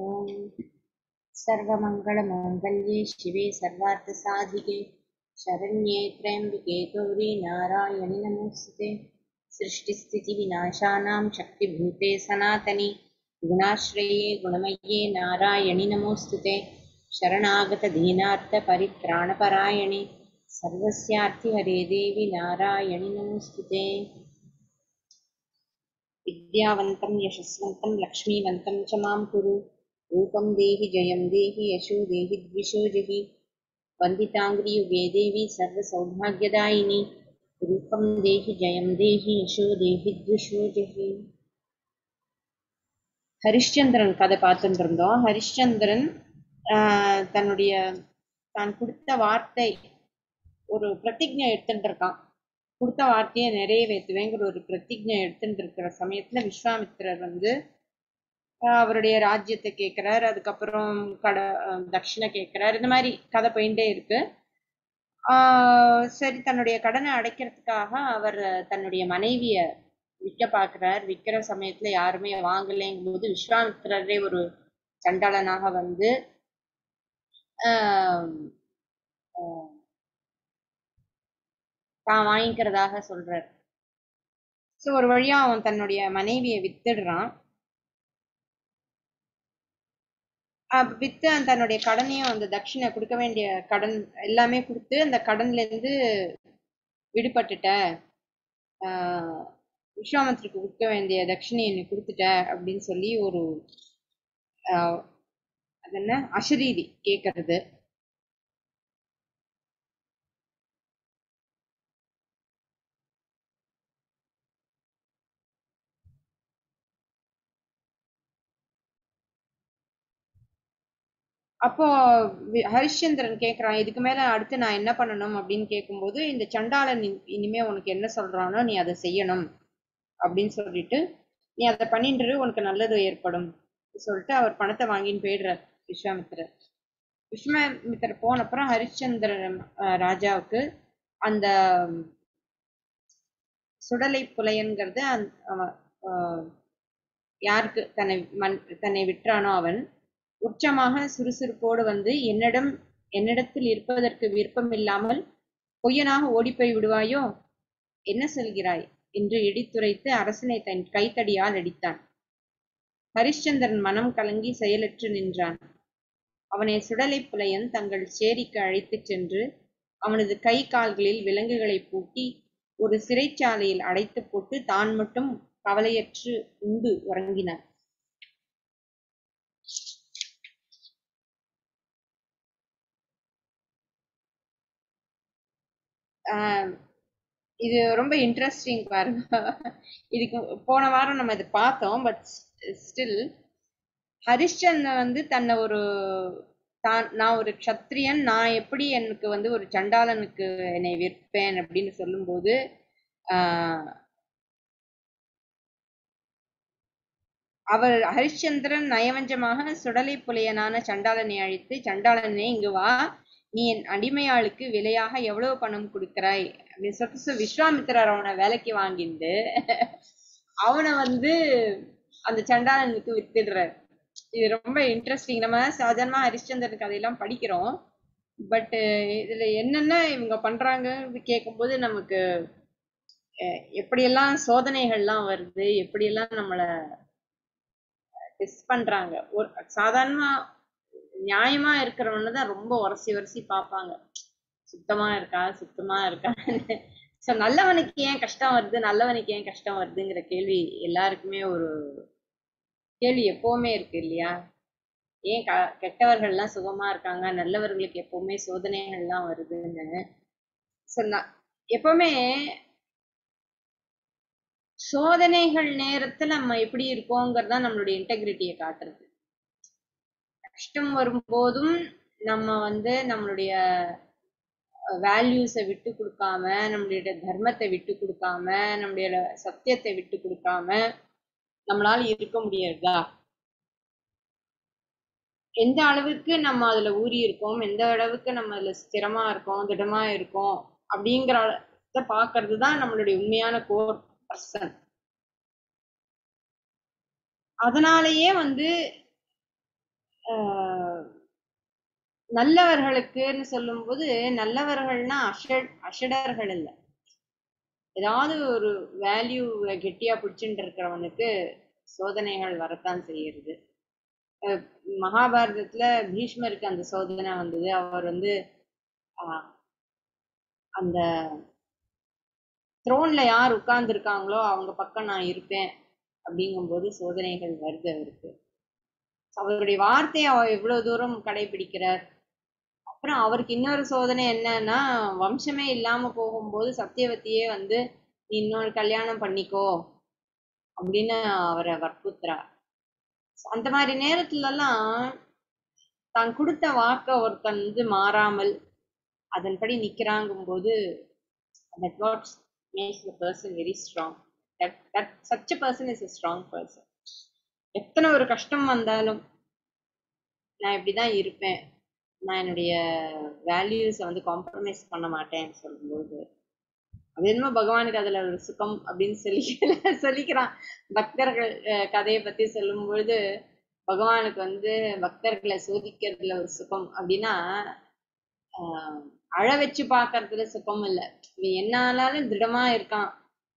ॐ सर्वमङ्गलमाङ्गल्ये शिवे सर्वार्थसाधिके शरण्ये त्र्यम्बिके गौरी नारायणि नमोऽस्तुते सृष्टिस्थितिविनाशानां शक्तिभूते सनातनि गुणाश्रये गुणमय्ये नारायणि नमोऽस्तुते शरणागतदीनार्थपरित्राणपरायणे सर्वस्यार्थिहरे देवि नारायणि नमोऽस्तुते विद्यावन्तं यशस्वन्तं लक्ष्मीवन्तं च मां कुरु रूपं देहि जयं देहि यशो देहि द्विषो जहि वन्दिताङ्ग्रियुगे देवी सर्वसौभाग्यदायिनी रूपं देहि जयं देहि यशो देहि द्विषो जहि ஹரிஷ்சந்திரன் கதை பார்த்துட்டு இருந்தோம் ஹரிஷ்சந்திரன் ஆஹ், தன்னுடைய தான் கொடுத்த வார்த்தை ஒரு பிரதிஜை எடுத்துட்டு இருக்கான் கொடுத்த வார்த்தையை நிறைவேற்றுவேங்கிற ஒரு பிரதிஜை எடுத்துட்டு இருக்கிற சமயத்துல விஸ்வாமித்திரர் வந்து ஆஹ், அவருடைய ராஜ்யத்தை கேட்கிறார் அதுக்கப்புறம் கட ஆஹ், தட்சிணை கேட்கிறார் இந்த மாதிரி கதை போயிட்டே இருக்கு ஆஹ், சரி தன்னுடைய கடனை அடைக்கிறதுக்காக அவர் தன்னுடைய மனைவிய விற்க பார்க்கிறார் விற்கிற சமயத்துல யாருமே வாங்கலைங்கும் போது விஸ்வாமித்திரரே ஒரு சண்டாளனாக வந்து ஆஹ், ஆஹ், தான் வாங்கிக்கிறதாக சொல்றார் ஸோ ஒரு வழியா அவன் தன்னுடைய மனைவியை வித்துடுறான் அப்ப வித்து அந்த தன்னுடைய கடனையும் அந்த தட்சிணை கொடுக்க வேண்டிய கடன் எல்லாமே கொடுத்து அந்த கடன்ல இருந்து விடுபட்டுட்ட ஆஹ் விஸ்வாமித்திரருக்கு கொடுக்க வேண்டிய தட்சிணையை நீ கொடுத்துட்ட அப்படின்னு சொல்லி ஒரு ஆஹ் அது என்ன அசரீதி கேட்கறது அப்போ வி- ஹரிಶ್ಚಂದ್ரன் கேக்குறான் இதுக்கு மேல அடுத்து நான் என்ன பண்ணணும் அப்படின்னு கேட்கும்போது இந்த சண்டாளன் இனி- இனிமே உனக்கு என்ன சொல்றானோ நீ அதை செய்யணும் அப்படின்னு சொல்லிட்டு நீ அதை பண்ணிட்டு இரு, உனக்கு நல்லது ஏற்படும் சொல்லிட்டு அவர் பணத்தை வாங்கின்னு போயிடுறார் விஸ்வாமித்திரர் விஸ்வாமித்திரர் போன அப்புறம் ஹரிಶ್ಚಂದ್ரன் அஹ், ராஜாவுக்கு அந்த சுடலை புலையன்கிறது அந்த அவன், அஹ், யாருக்கு தன்னை மன் தன்னை விற்றானோ அவன் உச்சமாக சுறுசுறுப்போடு வந்து என்னிடம் என்னிடத்தில் இருப்பதற்கு விருப்பம் இல்லாமல் பொய்யனாக ஓடிப்போய் விடுவாயோ என்ன சொல்கிறாய் என்று இடித்துரைத்து அரசனை தன் கைத்தடியால் அடித்தான் ஹரிಶ್ಚಂದ್ரன் மனம் கலங்கி செயலற்று நின்றான் அவனை சுடலை புலையன் தங்கள் சேரிக்கு அழைத்துச் சென்று அவனது கை கால்களில் விலங்குகளை பூட்டி ஒரு சிறைச்சாலையில் அடைத்து போட்டு தான் மட்டும் கவலையற்று உண்டு உறங்கினான் ஆஹ் இது ரொம்ப இன்ட்ரெஸ்டிங் பாருங்க இதுக்கு போன வாரம் நம்ம இதை பார்த்தோம் பட் ஸ்டில் ஹரிஷ்சந்திரன் வந்து தன்னை ஒரு தான் நான் ஒரு க்ஷத்ரியன் நான் எப்படி எனக்கு வந்து ஒரு சண்டாளனுக்கு என்னை விற்பேன் அப்படின்னு சொல்லும்போது ஆஹ் அவர் ஹரிಶ್ಚಂದ್ரன் நயவஞ்சமாக சுடலை புலையனான சண்டாளனை அழைத்து சண்டாளனே இங்கு வா நீ என் அடிமையாளுக்கு விலையாக எவ்வளவு பணம் கொடுக்கிறாய் அப்படின்னு சொல்லிட்டு so விஸ்வாமித்திரர் அவனை வேலைக்கு வாங்கிட்டு அவனை வந்து அந்த சண்டாளனுக்கு வித்துடுறார் இது ரொம்ப இன்ட்ரெஸ்டிங் நம்ம சாதாரணமா ஹரிಶ್ಚಂದ್ரன் கதையெல்லாம் படிக்கிறோம் பட் இதுல என்னென்ன இவங்க பண்றாங்க கேட்கும்போது நமக்கு அஹ், எப்படியெல்லாம் சோதனைகள்லாம் வருது எப்படியெல்லாம் நம்மள டெஸ்ட் பண்றாங்க ஒரு சாதாரணமா நியாயமா இருக்கிறவன தான் ரொம்ப உரசி உரசி பார்ப்பாங்க சுத்தமா இருக்கா சுத்தமா இருக்கா சோ நல்லவனுக்கு ஏன் கஷ்டம் வருது நல்லவனுக்கு ஏன் கஷ்டம் வருதுங்கிற கேள்வி எல்லாருக்குமே ஒரு கேள்வி எப்பவுமே இருக்கு இல்லையா ஏன் க கெட்டவர்கள்லாம் சுகமா இருக்காங்க நல்லவர்களுக்கு எப்பவுமே சோதனைகள்லாம் வருதுன்னு சொன்னா எப்பவுமே சோதனைகள் நேரத்துல நம்ம எப்படி இருக்கோங்கிறது தான் நம்மளுடைய இன்டெகிரிட்டியை காட்டுறது கஷ்டம் வரும்போதும் நம்ம வந்து நம்மளுடைய வேல்யூஸை விட்டு கொடுக்காம நம்மளுடைய தர்மத்தை விட்டு கொடுக்காம நம்மளுடைய சத்தியத்தை விட்டு கொடுக்காம நம்மளால இருக்க முடியாதா எந்த அளவுக்கு நம்ம அதுல ஊறி இருக்கோம் எந்த அளவுக்கு நம்ம அதுல ஸ்திரமா இருக்கோம் திடமா இருக்கோம் அப்படிங்கிறத பாக்குறது தான் நம்மளுடைய உண்மையான கோர் பர்சன் அதனாலயே வந்து ஆஹ் நல்லவர்களுக்குன்னு சொல்லும்போது நல்லவர்கள்னா அஷட் அஷடர்கள் இல்ல ஏதாவது ஒரு வேல்யூ கெட்டியா பிடிச்சுட்டு இருக்கிறவனுக்கு சோதனைகள் வரத்தான் செய்யறது அஹ் மகாபாரதத்துல பீஷ்மருக்கு அந்த சோதனை வந்தது அவர் வந்து ஆஹ் அந்த த்ரோன்ல யார் உட்கார்ந்து இருக்காங்களோ அவங்க பக்கம் நான் இருப்பேன் அப்படிங்கும்போது சோதனைகள் வருது அவருக்கு அவருடைய வார்த்தையை அவர் எவ்வளவு தூரம் கடைபிடிக்கிறார் அப்புறம் அவருக்கு இன்னொரு சோதனை என்னன்னா வம்சமே இல்லாம போகும்போது சத்தியவதியே வந்து நீ இன்னொரு கல்யாணம் பண்ணிக்கோ அப்படின்னு அவரை வற்புறுத்துறா அந்த மாதிரி நேரத்துல எல்லாம் தான் கொடுத்த வாக்க ஒருத்தன் வந்து மாறாமல் அதன்படி நிக்கிறாங்கும் போது that what makes the person very strong that that such a person is a strong person எத்தனை ஒரு கஷ்டம் வந்தாலும் நான் இப்படிதான் இருப்பேன் நான் என்னுடைய வேல்யூஸை வந்து காம்ப்ரமைஸ் பண்ண மாட்டேன்னு சொல்லும்போது அது என்னமோ பகவானுக்கு அதுல ஒரு சுகம் அப்படின்னு சொல்லி சொல்லிக்கிறான் பக்தர்கள் அஹ், கதையை பத்தி சொல்லும்பொழுது பகவானுக்கு வந்து பக்தர்களை சோதிக்கிறதுல ஒரு சுகம் அப்படின்னா ஆஹ், அழ வச்சு பார்க்கறதுல சுகம் இல்லை இவன் என்ன ஆனாலும் திடமா இருக்கான்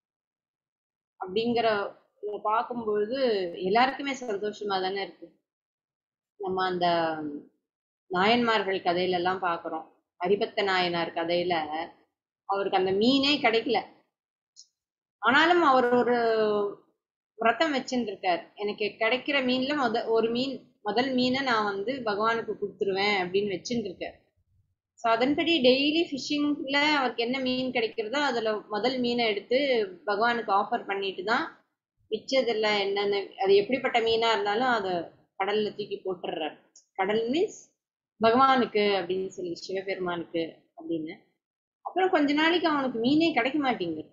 அப்படிங்கிற இத பார்க்கும்பொழுது எல்லாருக்குமே சந்தோஷமா தானே இருக்கு நம்ம அந்த நாயன்மார்கள் கதையில எல்லாம் பார்க்கிறோம் ஹரிபத்த நாயனார் கதையில அவருக்கு அந்த மீனே கிடைக்கல ஆனாலும் அவர் ஒரு விரதம் வச்சுட்டு இருக்கார் எனக்கு கிடைக்கிற மீன்ல முத ஒரு மீன் முதல் மீனை நான் வந்து பகவானுக்கு கொடுத்துருவேன் அப்படின்னு வச்சுட்டு இருக்கார் ஸோ அதன்படி டெய்லி ஃபிஷிங்ல அவருக்கு என்ன மீன் கிடைக்கிறதோ அதுல முதல் மீனை எடுத்து பகவானுக்கு ஆஃபர் பண்ணிட்டு தான் மிச்சதுல என்னென்ன அது எப்படிப்பட்ட மீனா இருந்தாலும் அதை கடல்ல தூக்கி போட்டுடுறாரு கடல் மீன்ஸ் பகவானுக்கு அப்படின்னு சொல்லி சிவபெருமானுக்கு அப்படின்னு அப்புறம் கொஞ்ச நாளைக்கு அவனுக்கு மீனே கிடைக்க மாட்டேங்குது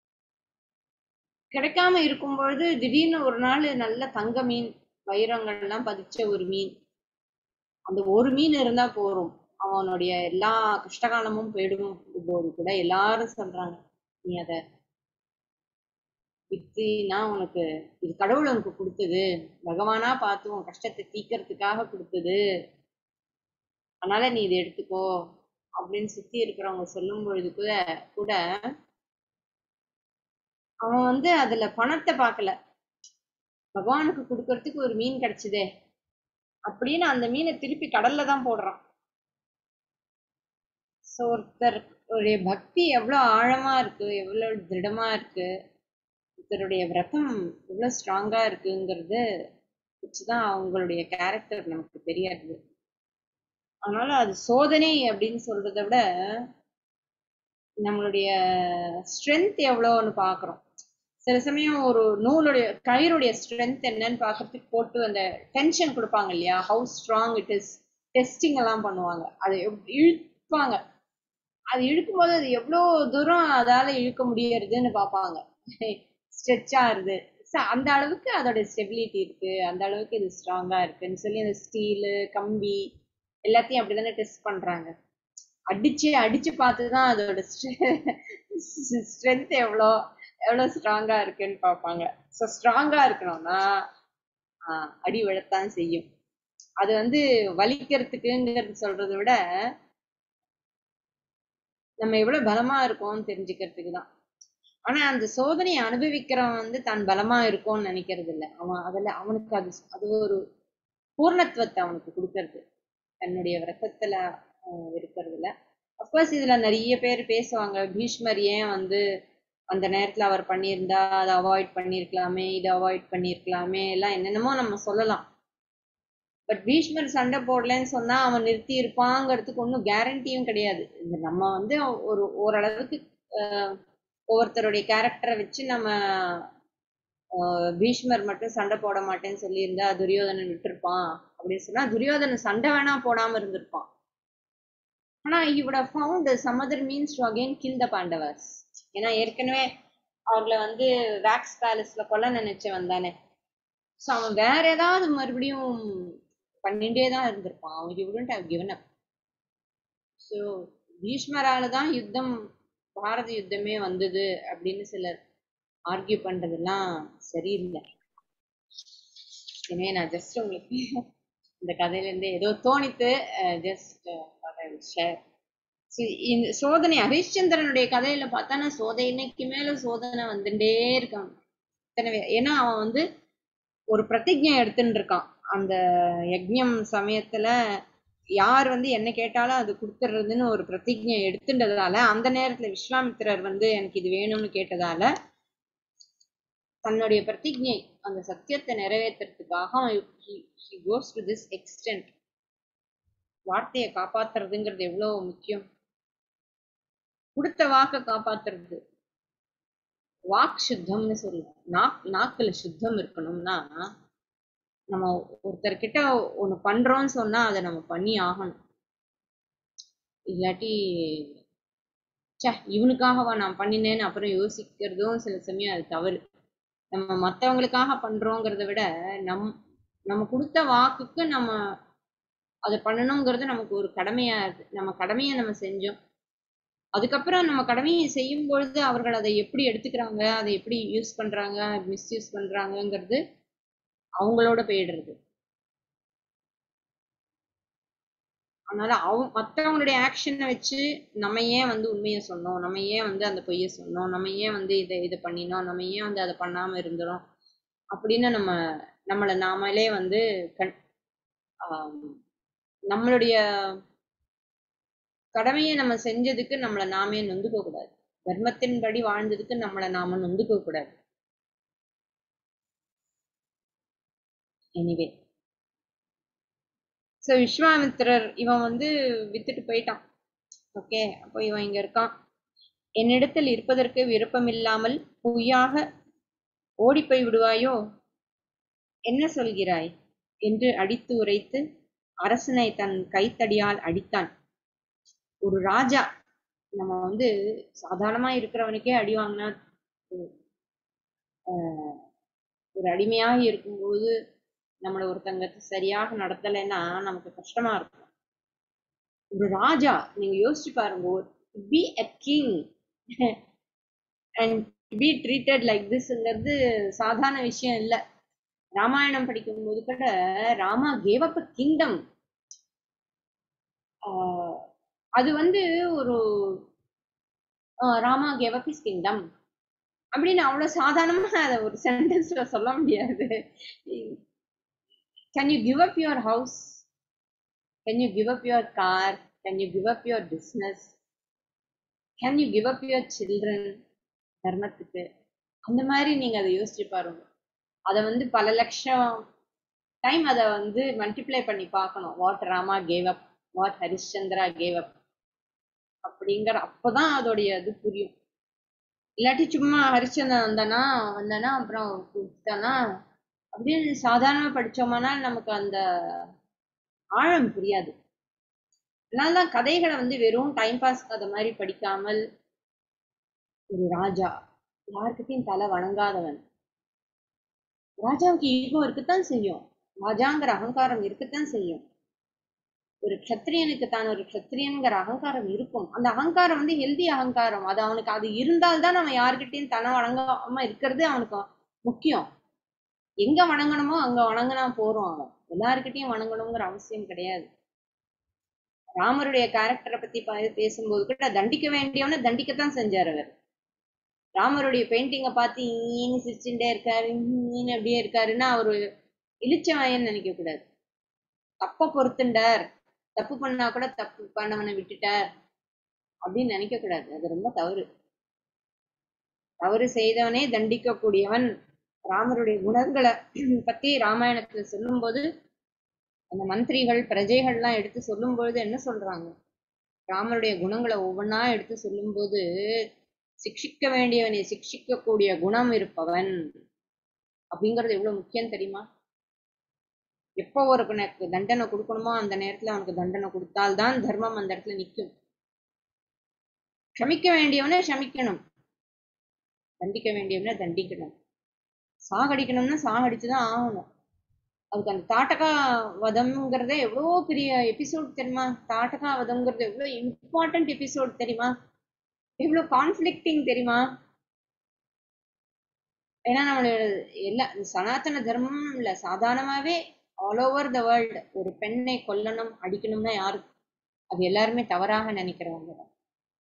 கிடைக்காம இருக்கும்பொழுது திடீர்னு ஒரு நாள் நல்ல தங்க மீன் வைரங்கள் எல்லாம் பதிச்ச ஒரு மீன் அந்த ஒரு மீன் இருந்தா போறோம் அவனுடைய எல்லா கஷ்டகாலமும் போயிடும் போது கூட எல்லாரும் சொல்றாங்க நீ அத வித்தினா உனக்கு இது கடவுள் உனக்கு கொடுத்தது பகவானா பார்த்து உன் கஷ்டத்தை தீக்கிறதுக்காக கொடுத்தது அதனால நீ இதை எடுத்துக்கோ அப்படின்னு சுத்தி இருக்கிறவங்க சொல்லும் பொழுது கூட கூட அவன் வந்து அதுல பணத்தை பார்க்கல பகவானுக்கு கொடுக்கறதுக்கு ஒரு மீன் கிடைச்சதே அப்படின்னு அந்த மீனை திருப்பி கடல்ல தான் போடுறான் ஸோ ஒருத்தர் ஒரு பக்தி எவ்வளவு ஆழமா இருக்கு எவ்வளவு திருடமா இருக்கு ஒருத்தருடைய விரதம் எவ்வளவு ஸ்ட்ராங்கா இருக்குங்கிறது வச்சுதான் அவங்களுடைய கேரக்டர் நமக்கு தெரியாது அதனால அது சோதனை அப்படின்னு சொல்றதை விட நம்மளுடைய ஸ்ட்ரென்த் எவ்வளோன்னு பார்க்குறோம் சில சமயம் ஒரு நூலுடைய கயிறுடைய ஸ்ட்ரென்த் என்னன்னு பார்க்கறதுக்கு போட்டு அந்த டென்ஷன் கொடுப்பாங்க இல்லையா how strong it is testing எல்லாம் பண்ணுவாங்க அதை எப்- இழுப்பாங்க அது இழுக்கும்போது அது எவ்வளோ தூரம் அதால இழுக்க முடியறதுன்னு பார்ப்பாங்க ஸ்ட்ரெச் ஆகுது So, அந்த அளவுக்கு அதோட ஸ்டெபிலிட்டி இருக்கு அந்த அளவுக்கு இது ஸ்ட்ராங்கா இருக்குன்னு சொல்லி அந்த ஸ்டீலு கம்பி எல்லாத்தையும் அப்படிதானே டெஸ்ட் பண்றாங்க அடிச்சு அடிச்சு பார்த்து தான் அதோட ஸ்ட்ரென்த் எவ்வளோ எவ்வளோ ஸ்ட்ராங்கா இருக்குன்னு பார்ப்பாங்க ஸோ ஸ்ட்ராங்கா இருக்கணும்னா ஆஹ் அடி விழத்தான் செய்யும் அது வந்து வலிக்கிறதுக்குங்கிறது சொல்றதை விட நம்ம எவ்வளவு பலமா இருக்கோம்னு தெரிஞ்சுக்கிறதுக்கு தான் ஆனா அந்த சோதனையை அனுபவிக்கிறவன் வந்து தான் பலமா இருக்கோம்னு நினைக்கிறது இல்ல அவன் அதுல அவனுக்கு அது அது ஒரு பூர்ணத்துவத்தை அவனுக்கு கொடுக்கறது தன்னுடைய விரதத்துல ஆஹ் இருக்கிறதுல அப்கோர்ஸ் இதுல நிறைய பேர் பேசுவாங்க பீஷ்மர் ஏன் வந்து அந்த நேரத்துல அவர் பண்ணியிருந்தா அதை அவாய்ட் பண்ணியிருக்கலாமே இதை அவாய்ட் பண்ணியிருக்கலாமே எல்லாம் என்னென்னமோ நம்ம சொல்லலாம் பட் பீஷ்மர் சண்டை போடலன்னு சொன்னா அவன் நிறுத்தி இருப்பாங்கிறதுக்கு ஒன்றும் கேரண்டியும் கிடையாது இந்த நம்ம வந்து ஒரு ஓரளவுக்கு ஆஹ், ஒவ்வொருத்தருடைய கேரக்டரை வச்சு நம்ம ஆஹ், பீஷ்மர் மட்டும் சண்டை போட மாட்டேன்னு சொல்லியிருந்தா துரியோதனன் விட்டுருப்பான் அப்படின்னு சொன்னா துரியோதனன் சண்டை வேணா போடாம இருந்திருப்பான் ஆனா he would have found some other means to again kill the பாண்டவர்ஸ் ஏன்னா ஏற்கனவே அவங்கள வந்து வேக்ஸ் பேலஸ்ல கொல்ல நினைச்சவன் தானே ஸோ அவன் வேற ஏதாவது மறுபடியும் பண்ணிட்டே தான் இருந்திருப்பான் அவன் he wouldn't have given up so பீஷ்மரால தான் யுத்தம் பாரத யுத்தமே வந்தது அப்படின்னு சிலர் ஆர்கியூ பண்றதெல்லாம் சரியில்லை எனவே நான் ஜஸ்ட் உங்களுக்கு இந்த கதையில இருந்து ஏதோ தோணித்து ஜஸ்ட் ஷேர் இந்த சோதனை ஹரிಶ್ಚಂದ್ರனுடைய கதையில பார்த்தானா சோதனைக்கு மேல சோதனை வந்துட்டே இருக்கான் இத்தனை வே- ஏன்னா அவன் வந்து ஒரு பிரதிஜை எடுத்துட்டு இருக்கான் அந்த யஜ்ஞம் சமயத்துல யார் வந்து என்ன கேட்டாலும் அது கொடுத்துறதுன்னு ஒரு பிரதிஜை எடுத்துட்டதால அந்த நேரத்துல விஸ்வாமித்திரர் வந்து எனக்கு இது வேணும்னு கேட்டதால தன்னுடைய பிரதிஜை அந்த சத்தியத்தை நிறைவேற்றுறதுக்காக கோஸ் டு திஸ் எக்ஸ்டென்ட் வார்த்தையை காப்பாத்துறதுங்கிறது எவ்வளவு முக்கியம் கொடுத்த வாக்க காப்பாத்துறது வாக் சுத்தம்னு சொல்லுவோம் நாக் நாக்குல சுத்தம் இருக்கணும்னா நம்ம ஒருத்தர்கிட்ட ஒண்ணு பண்றோம்னு சொன்னா அதை நம்ம பண்ணி ஆகணும் இல்லாட்டி ச்சே இவனுக்காகவா நான் பண்ணினேன்னு அப்புறம் யோசிக்கிறதும் சில சமயம் அது தவறு நம்ம மத்தவங்களுக்காக பண்றோங்கிறத விட நம் நம்ம கொடுத்த வாக்குக்கு நம்ம அதை பண்ணணுங்கிறது நமக்கு ஒரு கடமையா இருக்கு நம்ம கடமையை நம்ம செஞ்சோம் அதுக்கப்புறம் நம்ம கடமையை செய்யும் பொழுது அவர்கள் அதை எப்படி எடுத்துக்கிறாங்க அதை எப்படி யூஸ் பண்றாங்க மிஸ்யூஸ் பண்றாங்கங்கிறது அவங்களோட போயிடுறது அதனால அவங்க மற்றவங்களுடைய ஆக்ஷனை வச்சு நம்ம ஏன் வந்து உண்மையை சொன்னோம் நம்ம ஏன் வந்து அந்த பொய்யை சொன்னோம் நம்ம ஏன் வந்து இதை இதை பண்ணினோம் நம்ம ஏன் வந்து அதை பண்ணாம இருந்தோம் அப்படின்னு நம்ம நம்மளை நாமளே வந்து கண் ஆம், நம்மளுடைய கடமையை நம்ம செஞ்சதுக்கு நம்மளை நாமே நொந்துக்க கூடாது தர்மத்தின்படி வாழ்ந்ததுக்கு நம்மளை நாம நொந்துக்க கூடாது எனிவே சோ விஸ்வாமித்திரர் இவன் வந்து வித்துட்டு போயிட்டான் ஓகே அப்போ இவன் இங்க இருக்கான் என்னிடத்தில் இருப்பதற்கு விருப்பமில்லாமல் பொய்யாக ஓடிப்போய் விடுவாயோ என்ன சொல்கிறாய் என்று அடித்து உரைத்து அரசனை தன் கைத்தடியால் அடித்தான் ஒரு ராஜா நம்ம வந்து சாதாரணமா இருக்கிறவனுக்கே அடி வாங்கினா ஆஹ், ஒரு அடிமையாக இருக்கும்போது நம்மள ஒருத்தங்க சரியாக நடத்தலைன்னா நமக்கு கஷ்டமா இருக்கும் ஒரு ராஜா நீங்க யோசிச்சு பாருங்க be a king and be treated like திஸ்ங்கிறது சாதாரண விஷயம் இல்ல ராமாயணம் படிக்கும்போது கூட ராமா கேவ் அப் கிங்டம் அது வந்து ஒரு ah Rama gave up his kingdom அப்படின்னு அவ்வளவு சாதாரணமா அதை ஒரு சென்டென்ஸ்ல சொல்ல முடியாது can you give up your house can you give up your car can you give up your business can you give up your children தர்மத்துக்கு அந்த மாதிரி நீங்க அதை யோசிச்சு பாருங்க அதை வந்து பல லட்சம் டைம் அதை வந்து மல்டிப்ளை பண்ணி பார்க்கணும் what Rama gave up what Harishchandra gave up அப்படிங்கிற அப்பதான் அதோடைய இது புரியும் இல்லாட்டி சும்மா ஹரிச்சந்திரன் வந்தானா வந்தானா அப்புறம் கொடுத்தானா அப்படின்னு சாதாரணமா படிச்சோம்னா நமக்கு அந்த ஆழம் புரியாது அதனாலதான் கதைகளை வந்து வெறும் டைம் பாஸ் கதை மாதிரி படிக்காமல் ஒரு ராஜா யாருக்கிட்டையும் தலை வணங்காதவன் ராஜாவுக்கு ஈகோ இருக்கத்தான் செய்யும் ராஜாங்கிற அகங்காரம் இருக்கத்தான் செய்யும் ஒரு க்ஷத்ரியனுக்கு தான் ஒரு க்ஷத்ரியன்கிற அகங்காரம் இருக்கும் அந்த அகங்காரம் வந்து ஹெல்தி அகங்காரம் அது அவனுக்கு அது இருந்தால்தான் அவன் யாருக்கிட்டையும் தன வணங்காம இருக்கிறது அவனுக்கு முக்கியம் எங்க வணங்கணுமோ அங்க வணங்கினா போறோம் அவன் எல்லாருக்கிட்டையும் வணங்கணுங்கிற அவசியம் கிடையாது ராமருடைய கேரக்டரை பத்தி பா- பேசும்போது கூட தண்டிக்க வேண்டியவனை தண்டிக்கத்தான் செஞ்சார் அவர் ராமருடைய பெயிண்டிங்கை பார்த்து ஈன்னு சிரிச்சுட்டே இருக்காரு ஈன்னு அப்படியே இருக்காருன்னா அவரு இழிச்சவாயன்னு நினைக்க கூடாது தப்ப பொறுத்துண்டார் தப்பு பண்ணா கூட தப்பு பண்ணவனை விட்டுட்டார் அப்படின்னு நினைக்க கூடாது அது ரொம்ப தவறு தவறு செய்தவனே தண்டிக்க கூடியவன் ராமருடைய குணங்களை பத்தி ராமாயணத்துல சொல்லும்போது அந்த மந்திரிகள் பிரஜைகள்லாம் எடுத்து சொல்லும் பொழுது என்ன சொல்றாங்க ராமருடைய குணங்களை ஒவ்வொன்றா எடுத்து சொல்லும்போது சிக்ஷிக்க வேண்டியவனை சிக்ஷிக்க கூடிய குணம் இருப்பவன் அப்படிங்கிறது எவ்வளவு முக்கியம் தெரியுமா எப்போ ஒருவனுக்கு தண்டனை கொடுக்கணுமோ அந்த நேரத்துல அவனுக்கு தண்டனை கொடுத்தால்தான் தர்மம் அந்த இடத்துல நிக்கும் க்ஷமிக்க வேண்டியவனை க்ஷமிக்கணும் தண்டிக்க வேண்டியவனை தண்டிக்கணும் சாகடிக்கணும்னா சாகடிச்சுதான் ஆகணும் அதுக்கு அந்த தாட்டகா வதம்ங்கிறதே எவ்வளோ பெரிய எபிசோட் தெரியுமா தாட்டகா வதம்ங்கிறது எவ்வளோ இம்பார்ட்டன்ட் எபிசோட் தெரியுமா எவ்வளோ கான்ஃப்ளிக்டிங் தெரியுமா ஏன்னா நம்மளோட எல்லா சனாதன தர்மம் இல்ல சாதாரணமாவே ஆல் ஓவர் த வேர்ல்டு ஒரு பெண்ணை கொல்லணும் அடிக்கணும்னா யாரு அது எல்லாருமே தவறாக நினைக்கிறவங்க தான்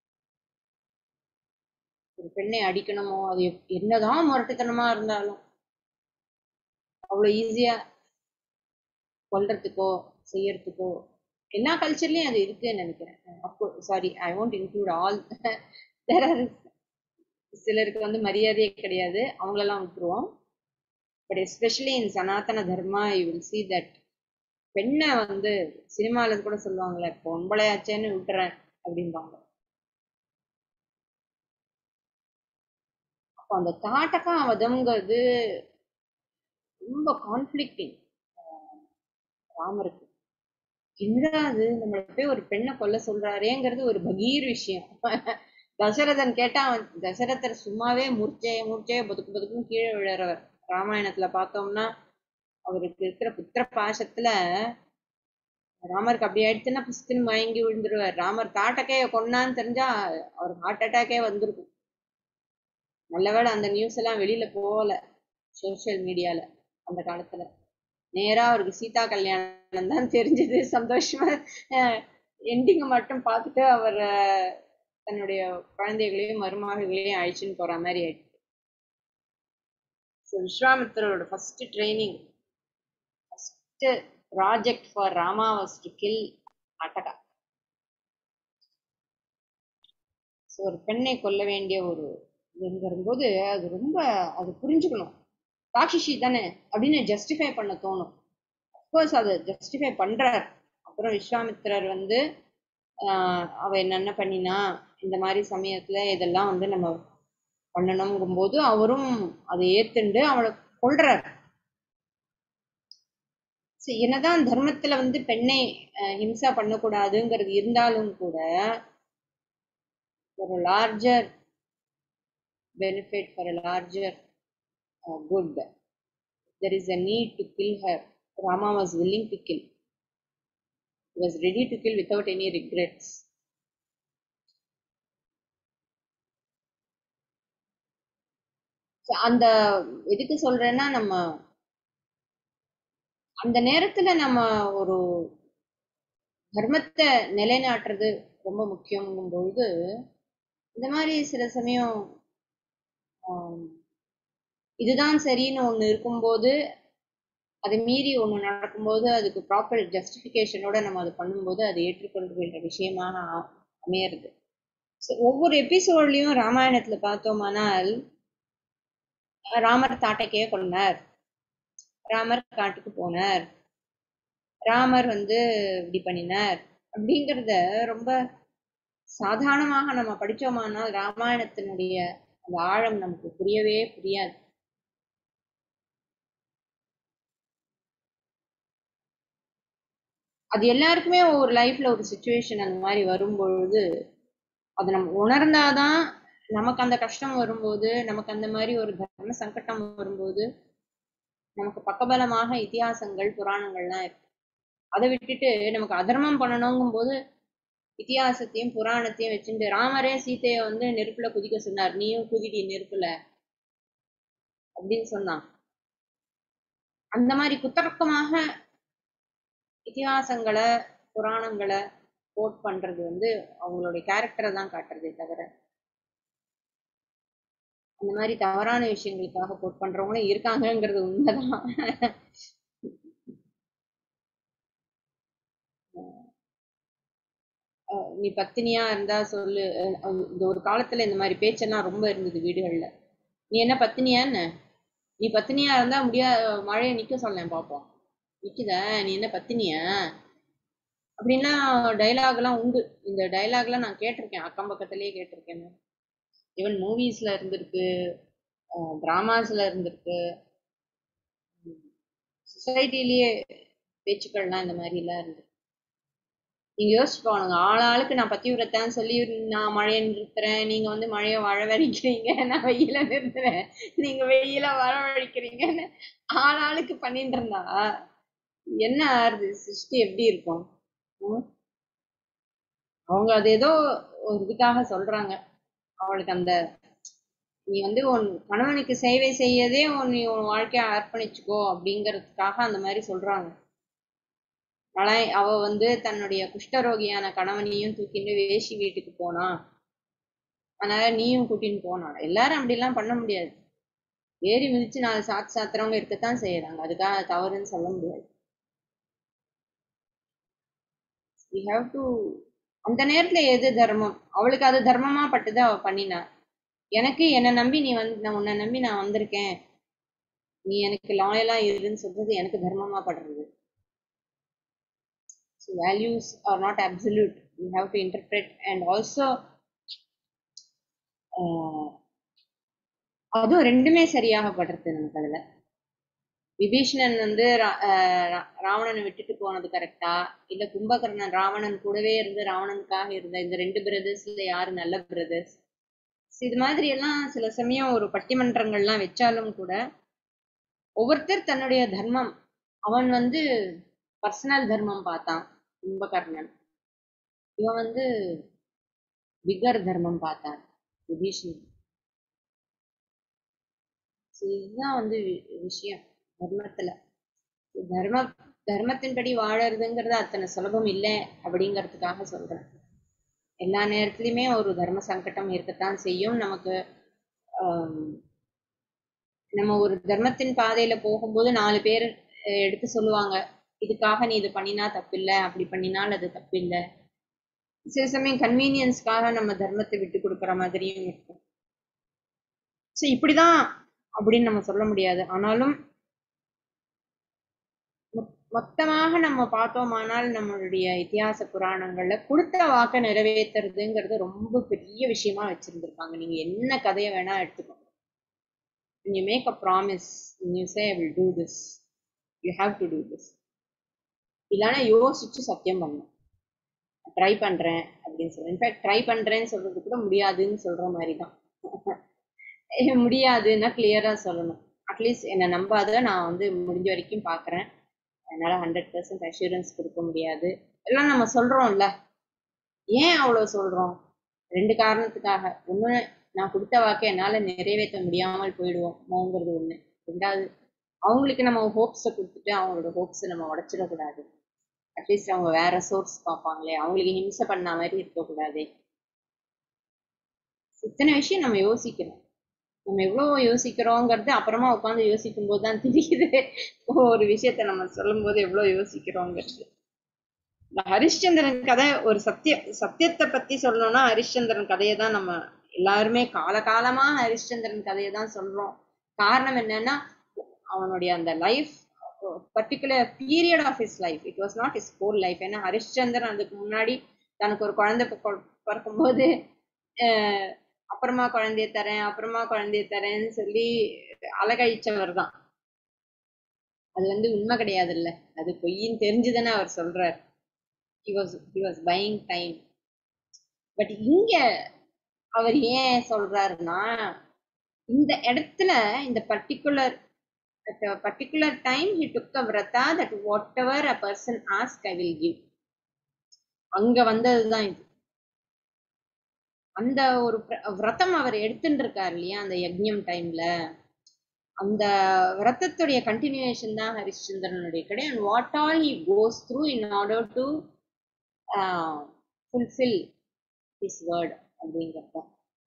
ஒரு பெண்ணை அடிக்கணுமோ அது எப்- என்னதான் முரட்டுத்தனமா இருந்தாலும் அவ்வளவு ஈஸியா கொல்றதுக்கோ செய்யறதுக்கோ எல்லா கல்ச்சர்லயும் அது இருக்குன்னு நினைக்கிறேன் அப்போ sorry I won't include all there are சிலருக்கு வந்து மரியாதையே கிடையாது அவங்களெல்லாம் விட்டுருவோம் but especially in Sanatana Dharma you will see that பெண்ணை வந்து சினிமால கூட சொல்லுவாங்கல்ல பொம்பளையாச்சேன்னு விட்டுறேன் அப்படிம்பாங்க அப்போ அந்த தாட்டக்கா வதம்ங்கிறது ரொம்ப கான்ஃப்ளிக்டிங் ராமருக்கு என்னடா அது நம்மள போய் ஒரு பெண்ணை கொல்ல சொல்றாரேங்கிறது ஒரு பகீர் விஷயம் தசரதன் கேட்டா அவன் தசரதர் சும்மாவே மூர்ச்சைய மூர்ச்சைய பதுக்கு பதுக்கும் கீழே விழுறவர் ராமாயணத்துல பார்த்தோம்னா அவருக்கு இருக்கிற புத்திர பாசத்துல ராமருக்கு அப்படி ஆயிடுச்சுன்னா புஸ்துன்னு மயங்கி விழுந்துருவார் ராமர் தாட்டக்கே கொன்னான்னு தெரிஞ்சா அவர் ஹார்ட் அட்டாக்கே வந்திருக்கும் நல்லவேளை அந்த நியூஸ் எல்லாம் வெளியில போகல சோஷியல் மீடியால அந்த காலத்துல நேரா அவருக்கு சீதா கல்யாணம் தான் தெரிஞ்சது சந்தோஷமா எண்டிங்க மட்டும் பார்த்துட்டு அவர் அஹ், தன்னுடைய குழந்தைகளையும் மருமகளையும் அழிச்சுன்னு போற மாதிரி ஆயிடுச்சு ஸோ விஸ்வாமித்திரோட first training first project for Rama was to kill அட்டகா ஸோ ஒரு பெண்ணை கொல்ல வேண்டிய ஒரு இதுங்கிறபோது அது ரொம்ப அது புரிஞ்சுக்கணும் ராட்சசி தானே அப்படின்னு ஜஸ்டிஃபை பண்ண தோணும் அஃப்கோர்ஸ் அதை ஜஸ்டிஃபை பண்றார் அப்புறம் விஸ்வாமித்திரர் வந்து ஆஹ் அவ என்னென்ன பண்ணினா இந்த மாதிரி சமயத்துல இதெல்லாம் வந்து நம்ம பண்ணணுங்கும்போது அவரும் அதை ஏத்துண்டு அவளை கொல்றார் சரி, என்னதான் தர்மத்துல வந்து பெண்ணை ஆஹ் ஹிம்சா பண்ணக்கூடாதுங்கிறது இருந்தாலும் கூட ஒரு larger benefit for a larger uh, good there is a need to kill her rama was willing to kill he was ready to kill without any regrets So, அந்த எதுக்கு சொல்றேன்னா நம்ம அந்த நேரத்துல நம்ம ஒரு தர்மத்தை நிலைநாட்டுறது ரொம்ப முக்கியங்கும் பொழுது இந்த மாதிரி சில சமயம் ஆம், இதுதான் சரின்னு ஒண்ணு இருக்கும்போது அதை மீறி ஒண்ணு நடக்கும்போது அதுக்கு ப்ராப்பர் ஜஸ்டிஃபிகேஷனோட நம்ம அது பண்ணும்போது அது ஏற்றுக்கொள்கின்ற விஷயமாக ஆ- அமையறது So, ஒவ்வொரு எபிசோட்லயும் ராமாயணத்துல பார்த்தோமானால் ராமர் தாட்டைக்கே கொண்டார் ராமர் காட்டுக்கு போனார் ராமர் வந்து இப்படி பண்ணினார் அப்படிங்கிறத ரொம்ப சாதாரணமாக நம்ம படிச்சோமானால் ராமாயணத்தினுடைய அந்த ஆழம் நமக்கு புரியவே புரியாது அது எல்லாருக்குமே ஒரு லைஃப்ல ஒரு சுச்சுவேஷன் அந்த மாதிரி வரும்பொழுது அதை நம்ம உணர்ந்தாதான் நமக்கு அந்த கஷ்டம் வரும்போது நமக்கு அந்த மாதிரி ஒரு தர்ம சங்கடம் வரும்போது நமக்கு பக்கபலமாக இதிகாசங்கள் புராணங்கள்லாம் இருக்கு அதை விட்டுட்டு நமக்கு அதர்மம் பண்ணணுங்கும் போது இதிகாசத்தையும் புராணத்தையும் வச்சுட்டு ராமரே சீதையை வந்து நெருப்புல குதிக்க சொன்னார் நீயும் குதிடி நெருப்புல அப்படின்னு சொன்னான் அந்த மாதிரி குத்தர்க்கமாக இதிகாசங்களை புராணங்களை கோட் பண்றது வந்து அவங்களுடைய கேரக்டரை தான் காட்டுறதே தவிர அந்த மாதிரி தவறான விஷயங்களுக்காக கோட் பண்றவங்களும் இருக்காங்கங்கிறது உண்மைதான் அஹ் நீ பத்தினியா இருந்தா சொல்லு அஹ் அஹ் இந்த ஒரு காலத்துல இந்த மாதிரி பேச்செல்லாம் ரொம்ப இருந்தது வீடுகள்ல நீ என்ன பத்தினியா என்ன நீ பத்தினியா இருந்தா முடியா மழையை நிக்க சொல்லேன் பாப்போம் நிக்குத நீ என்ன பத்தினியா அப்படின்லாம் டைலாக் எல்லாம் உண்டு இந்த டைலாக் எல்லாம் நான் கேட்டிருக்கேன் அக்கம் பக்கத்திலேயே கேட்டிருக்கேன் ஈவன் மூவிஸ்ல இருந்திருக்கு டிராமாஸ்ல இருந்திருக்கு சொசைட்டிலேயே பேச்சுக்கள்லாம் இந்த மாதிரி எல்லாம் இருந்து நீங்க யோசிச்சு பாருங்க ஆளாளுக்கு நான் பத்திவிரத்தான்னு சொல்லி நான் மழையை நிறுத்துறேன் நீங்க வந்து மழையை வரவழைக்கிறீங்க நான் வெயில நிறுத்துறேன் நீங்க வெயில வரவழைக்கிறீங்கன்னு ஆளாளுக்கு பண்ணிட்டு இருந்தா என்ன ஆறுது சிருஷ்டி எப்படி இருக்கும் ம்? அவங்க அது ஏதோ ஒரு இதுக்காக சொல்றாங்க அவளுக்கு அந்த நீ வந்து உன் கணவனுக்கு சேவை செய்யதே உன் நீ உன் வாழ்க்கைய அர்ப்பணிச்சுக்கோ அப்படிங்கிறதுக்காக அந்த மாதிரி சொல்றாங்க மலை அவ வந்து தன்னுடைய குஷ்டரோகியான கணவனையும் தூக்கிட்டு வேஷி வீட்டுக்கு போனா அதனால நீயும் கூட்டின்னு போனா எல்லாரும் அப்படிலாம் பண்ண முடியாது ஏறி மிதிச்சு நாலு சாத்து சாத்துறவங்க இருக்கத்தான் செய்யறாங்க அதுக்காக தவறுன்னு சொல்ல முடியாது we have to அந்த நேரத்துல எது தர்மம் அவளுக்கு அது தர்மமா பட்டுது அவ பண்ணினா எனக்கு என்னை நம்பி நீ வந்து நான் உன்னை நம்பி நான் வந்திருக்கேன் நீ எனக்கு லாயலா இருன்னு சொல்றது எனக்கு தர்மமா படுறது so values are not absolute we have to interpret and also ஆஹ் அதுவும் ரெண்டுமே சரியாக படுறது நமக்கு அதுல விபீஷணன் வந்து ரா- ஆஹ் ரா- ராவணனை விட்டுட்டு போனது கரெக்டா இல்ல கும்பகர்ணன் ராவணன் கூடவே இருந்து ராவணனுக்காக இருந்த இந்த ரெண்டு பிரதர்ஸ்ல யாரு நல்ல பிரதர்ஸ் இது மாதிரி எல்லாம் சில சமயம் ஒரு பட்டிமன்றங்கள்லாம் வச்சாலும் கூட ஒவ்வொருத்தர் தன்னுடைய தர்மம் அவன் வந்து பர்சனல் தர்மம் பார்த்தான் கும்பகர்ணன் இவன் வந்து பிகர் தர்மம் பார்த்தான் விபீஷணன் So இதுதான் வந்து வி- விஷயம் தர்மத்துல தர்ம தர்மத்தின்படி வாழறதுங்கிறது அத்தனை சுலபம் இல்லை அப்படிங்கிறதுக்காக சொல்றேன் எல்லா நேரத்துலயுமே ஒரு தர்ம சங்கடம் இருக்கத்தான் செய்யும் நமக்கு ஆம், நம்ம ஒரு தர்மத்தின் பாதையில போகும்போது நாலு பேர் அஹ், எடுத்து சொல்லுவாங்க இதுக்காக நீ இது பண்ணினா தப்பில்லை அப்படி பண்ணினால் அது தப்பில்லை சில சமயம் கன்வீனியன்ஸ்க்காக நம்ம தர்மத்தை விட்டு கொடுக்குற மாதிரியும் இருக்கும் ஸோ இப்படிதான் அப்படின்னு நம்ம சொல்ல முடியாது ஆனாலும் மொ- மொத்தமாக நம்ம பார்த்தோமானால் நம்மளுடைய இதிகாச புராணங்கள்ல கொடுத்த வாக்கை நிறைவேற்றுறதுங்கிறது ரொம்ப பெரிய விஷயமா வச்சிருந்திருக்காங்க நீங்க என்ன கதையை வேணா எடுத்துக்கோங்க when you make a promise when you say i will do this you have to do this இல்லைன்னா யோசிச்சு சத்தியம் பண்ணணும் ட்ரை பண்றேன் அப்படின்னு சொல்றேன் இன்ஃபேக்ட் ட்ரை பண்றேன்னு சொல்றது கூட முடியாதுன்னு சொல்ற மாதிரி தான் முடியாதுன்னா கிளியரா சொல்லணும் அட்லீஸ்ட் என்னை நம்பாத நான் வந்து முடிஞ்ச வரைக்கும் பார்க்கறேன் அதனால ஹண்ட்ரட் பர்சன்ட் அஷூரன்ஸ் கொடுக்க முடியாது எல்லாம் நம்ம சொல்றோம்ல ஏன் அவ்வளவு சொல்றோம் ரெண்டு காரணத்துக்காக ஒண்ணு நான் கொடுத்த வாக்கை என்னால நிறைவேற்ற முடியாமல் போயிடுவோமோங்கிறது ஒண்ணு ரெண்டாவது அவங்களுக்கு நம்ம ஹோப்ஸை கொடுத்துட்டு அவங்களோட ஹோப்ஸை நம்ம உடைச்சிடக்கூடாது அட்லீஸ்ட் அவங்க வேற சோர்ஸ் பார்ப்பாங்களே அவங்களுக்கு ஹிம்சை பண்ண மாதிரி இருக்கக்கூடாதே இத்தனை விஷயம் நம்ம யோசிக்கணும் நம்ம எவ்வளவு யோசிக்கிறோங்கிறது அப்புறமா உட்காந்து யோசிக்கும் போது தான் தெரியுது ஒரு விஷயத்த நம்ம சொல்லும் போது எவ்வளவு யோசிக்கிறோங்கிறது இந்த ஹரிಶ್ಚಂದ್ரன் கதை ஒரு சத்திய சத்தியத்தை பத்தி சொல்லணும்னா ஹரிಶ್ಚಂದ್ரன் கதையை தான் நம்ம எல்லாருமே காலகாலமா ஹரிಶ್ಚಂದ್ரன் கதையை தான் சொல்றோம் காரணம் என்னன்னா அவனுடைய அந்த life particular period of his life it was not his whole life ஏன்னா ஹரிಶ್ಚಂದ್ரன் அதுக்கு முன்னாடி தனக்கு ஒரு குழந்தை பிறக்க- பிறக்கும்போது அஹ் அப்புறமா குழந்தைய தரேன் அப்புறமா குழந்தைய தரேன்னு சொல்லி அலகழிச்சவர் தான் அது வந்து உண்மை கிடையாது இல்ல அது பொய்ன்னு தெரிஞ்சுதானே அவர் சொல்றார் he was he was buying time but இங்க அவர் ஏன் சொல்றாருன்னா இந்த இடத்துல இந்த particular at a particular time he took a vrata that whatever a person ask i will give அங்க வந்ததுதான் இது அந்த ஒரு பிர- விரதம் அவர் எடுத்துட்டு இருக்காரு இல்லையா அந்த யஜ்ஞம் டைம்ல அந்த விரதத்துடைய கண்டினியூஷன் தான் ஹரிಶ್ಚಂದ್ரனுடைய கடை and what all he goes through in order to fulfil his word அப்படிங்கிறது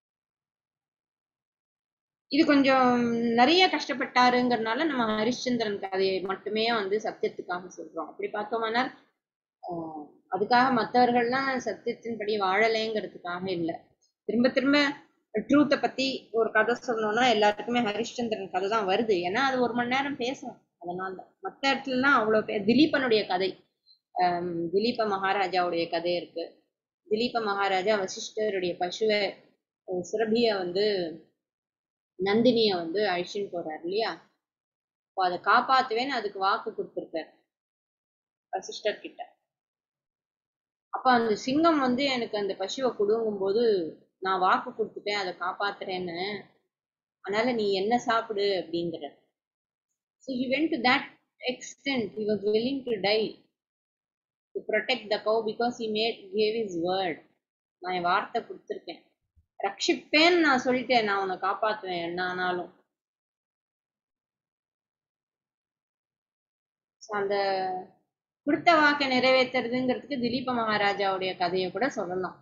இது கொஞ்சம் நிறைய கஷ்டப்பட்டாருங்கிறதுனால நம்ம ஹரிಶ್ಚಂದ್ரன் கதையை மட்டுமே வந்து சத்தியத்துக்காக சொல்றோம் அப்படி பார்த்தோம்னா ஆஹ் அதுக்காக மற்றவர்கள்லாம் சத்தியத்தின்படி வாழலைங்கிறதுக்காக இல்லை திரும்ப திரும்ப ட்ரூத்தை பத்தி ஒரு கதை சொல்லணும்னா எல்லாத்துக்குமே ஹரிಶ್ಚಂದ್ரன் கதை தான் வருது ஏன்னா அது ஒரு மணி நேரம் பேசும் அதனால மற்ற இடத்துலலாம் அவ்வளோ பே திலீபனுடைய கதை ஆம், திலீப மகாராஜாவுடைய கதை இருக்கு திலீப மகாராஜா வசிஷ்டருடைய பசுவை அஹ், சுரபிய வந்து நந்தினிய வந்து அழிச்சுன்னு போறாரு இல்லையா அப்போ அதை காப்பாத்துவேன்னு அதுக்கு வாக்கு கொடுத்துருக்காரு வசிஷ்டர் கிட்ட அப்ப அந்த சிங்கம் வந்து எனக்கு அந்த பசுவை கொடுங்கும் போது நான் வாக்கு கொடுத்துட்டேன் அதை காப்பாத்துறேன்னு அதனால நீ என்ன சாப்பிடு அப்படிங்கிற so he went to that extent he was willing to die to protect the cow because he made gave his word நான் என் வார்த்தை கொடுத்துருக்கேன் ரட்சிப்பேன்னு நான் சொல்லிட்டேன் நான் உன்னை காப்பாத்துவேன் என்ன ஆனாலும் So அந்த கொடுத்த வாக்கை நிறைவேற்றுறதுங்கிறதுக்கு திலீப மகாராஜாவுடைய கதையை கூட சொல்லலாம்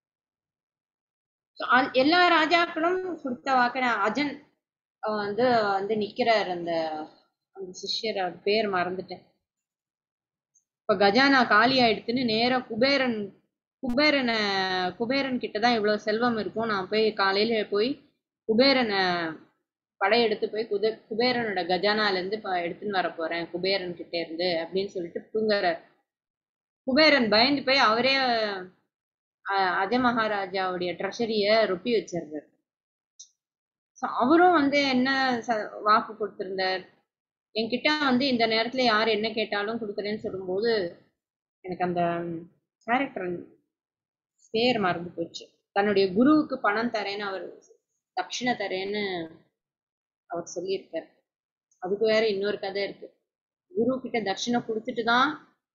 So, அ- எல்லா ராஜாக்களும் கொடுத்த வாக்க அஜன் அஹ் வந்து வந்து நிக்கிறார் அந்த அந்த சிஷ்யர் அவர் பேர் மறந்துட்டேன் இப்ப கஜானா காலி ஆயிடுத்துன்னு நேரா குபேரன் குபேரனை குபேரன் கிட்டதான் இவ்வளவு செல்வம் இருக்கும் நான் போய் காலையில போய் குபேரனை படையெடுத்து போய் குத குபேரனோட கஜானால இருந்து இப்ப எடுத்துன்னு வர போறேன் குபேரன் கிட்ட இருந்து அப்படின்னு சொல்லிட்டு தூங்குறார் குபேரன் பயந்து போய் அவரே அஹ், அஜய மகாராஜாவுடைய ட்ரெஷரிய ரொப்பி வச்சிருந்தார் So, அவரும் வந்து என்ன ச- வாக்கு கொடுத்திருந்தார் என்கிட்ட வந்து இந்த நேரத்துல யார் என்ன கேட்டாலும் கொடுக்குறேன்னு சொல்லும்போது எனக்கு அந்த கேரக்டர் பேர் மறந்து போச்சு தன்னுடைய குருவுக்கு பணம் தரேன்னு அவர் தட்சிணை தரேன்னு அவர் சொல்லியிருக்கார் அதுக்கு வேற இன்னொரு கதை இருக்கு குரு கிட்ட தட்சிணை கொடுத்துட்டு தான்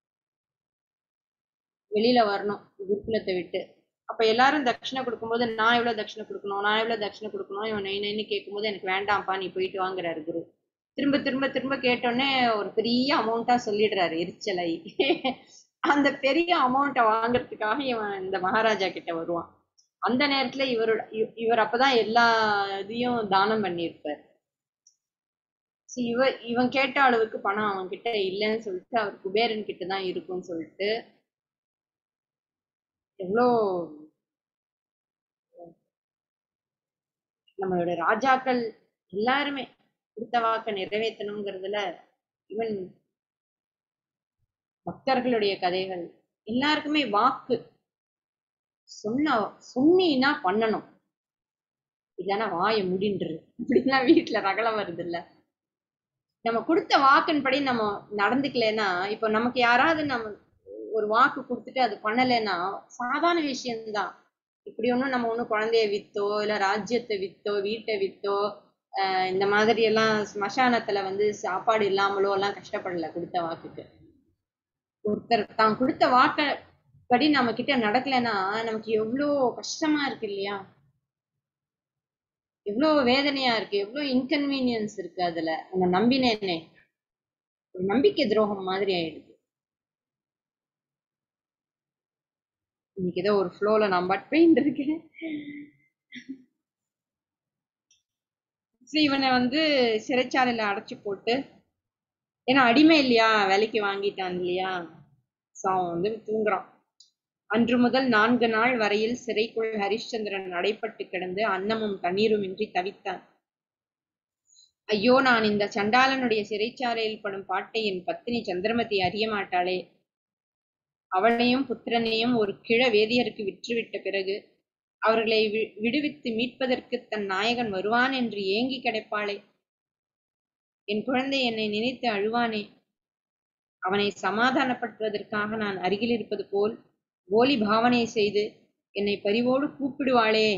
வெளியில வரணும் குருகுலத்தை விட்டு அப்ப எல்லாரும் தட்சிணை கொடுக்கும்போது நான் எவ்வளவு தட்சிணை கொடுக்கணும் நான் எவ்வளவு தட்சிணை கொடுக்கணும் இவன் நை நைன்னு கேட்கும்போது எனக்கு வேண்டாம்ப்பா நீ போயிட்டு வாங்குறாரு குரு திரும்ப திரும்ப திரும்ப கேட்டோடனே ஒரு பெரிய அமௌண்ட்டா சொல்லிடுறாரு எரிச்சலை அந்த பெரிய அமௌண்ட்டை வாங்குறதுக்காக இவன் இந்த மகாராஜா கிட்ட வருவான் அந்த நேரத்துல இவரோட இவ- இவர் அப்பதான் எல்லா இதையும் தானம் பண்ணியிருப்பார் See, இவ இவன் கேட்ட அளவுக்கு பணம் அவன் கிட்ட இல்லைன்னு சொல்லிட்டு அவர் குபேரன் கிட்ட தான் இருக்கும்னு சொல்லிட்டு எவ்வளோ நம்மளோட ராஜாக்கள் எல்லாருமே கொடுத்த வாக்க நிறைவேற்றணுங்கிறதுல இவன் பக்தர்களுடைய கதைகள் எல்லாருக்குமே வாக்கு சொன்ன சொன்னீன்னா பண்ணணும் இல்லைன்னா வாயை முடின்று இப்படிலாம் வீட்டுல ரகலம் வருது இல்ல நம்ம கொடுத்த வாக்கின்படி நம்ம நடந்துக்கலைன்னா இப்போ நமக்கு யாராவது நம்ம ஒரு வாக்கு கொடுத்துட்டு அது பண்ணலைன்னா சாதாரண விஷயம்தான் இப்படி ஒண்ணும் நம்ம ஒண்ணும் குழந்தைய வித்தோ இல்ல ராஜ்யத்தை வித்தோ வீட்டை வித்தோ ஆஹ் இந்த மாதிரி எல்லாம் ஸ்மசானத்துல வந்து சாப்பாடு இல்லாமலோ எல்லாம் கஷ்டப்படல கொடுத்த வாக்குக்கு ஒருத்தர் தான் கொடுத்த வாக்க படி நம்ம கிட்ட நடக்கலைன்னா நமக்கு எவ்வளோ கஷ்டமா இருக்கு இல்லையா எவ்வளோ வேதனையா இருக்கு எவ்வளோ இன்கன்வீனியன்ஸ் இருக்கு அதுல உன்னை நம்பினேனே ஒரு நம்பிக்கை துரோகம் மாதிரி ஆயிடுது இன்னைக்கு ஏதோ ஒரு ஃப்ளோல நான் பட் பெயிண்ட் இருக்கேன் சரி, இவனை வந்து சிறைச்சாலையில அடைச்சு போட்டு ஏன்னா அடிமை இல்லையா வேலைக்கு வாங்கிட்டான் இல்லையா So, அவன் வந்து தூங்குறான் அன்று முதல் நான்கு நாள் வரையில் சிறைக்குள் ஹரிಶ್ಚந்திரன் அடைப்பட்டு கிடந்து அன்னமும் தண்ணீரும் இன்றி தவித்தான் ஐயோ நான் இந்த சண்டாளனுடைய சிறைச்சாலையில் படும் பாட்டை என் பத்தினி சந்திரமதி அறிய மாட்டாளே அவளையும் புத்திரனையும் ஒரு கிழ வேதியருக்கு விற்றுவிட்ட பிறகு அவர்களை வி- விடுவித்து மீட்பதற்கு தன் நாயகன் வருவான் என்று ஏங்கி கிடைப்பாளே என் குழந்தை என்னை நினைத்து அழுவானே அவனை சமாதானப்படுத்துவதற்காக நான் அருகில் இருப்பது போல் போலி பாவனை செய்து என்னை பரிவோடு கூப்பிடுவாளே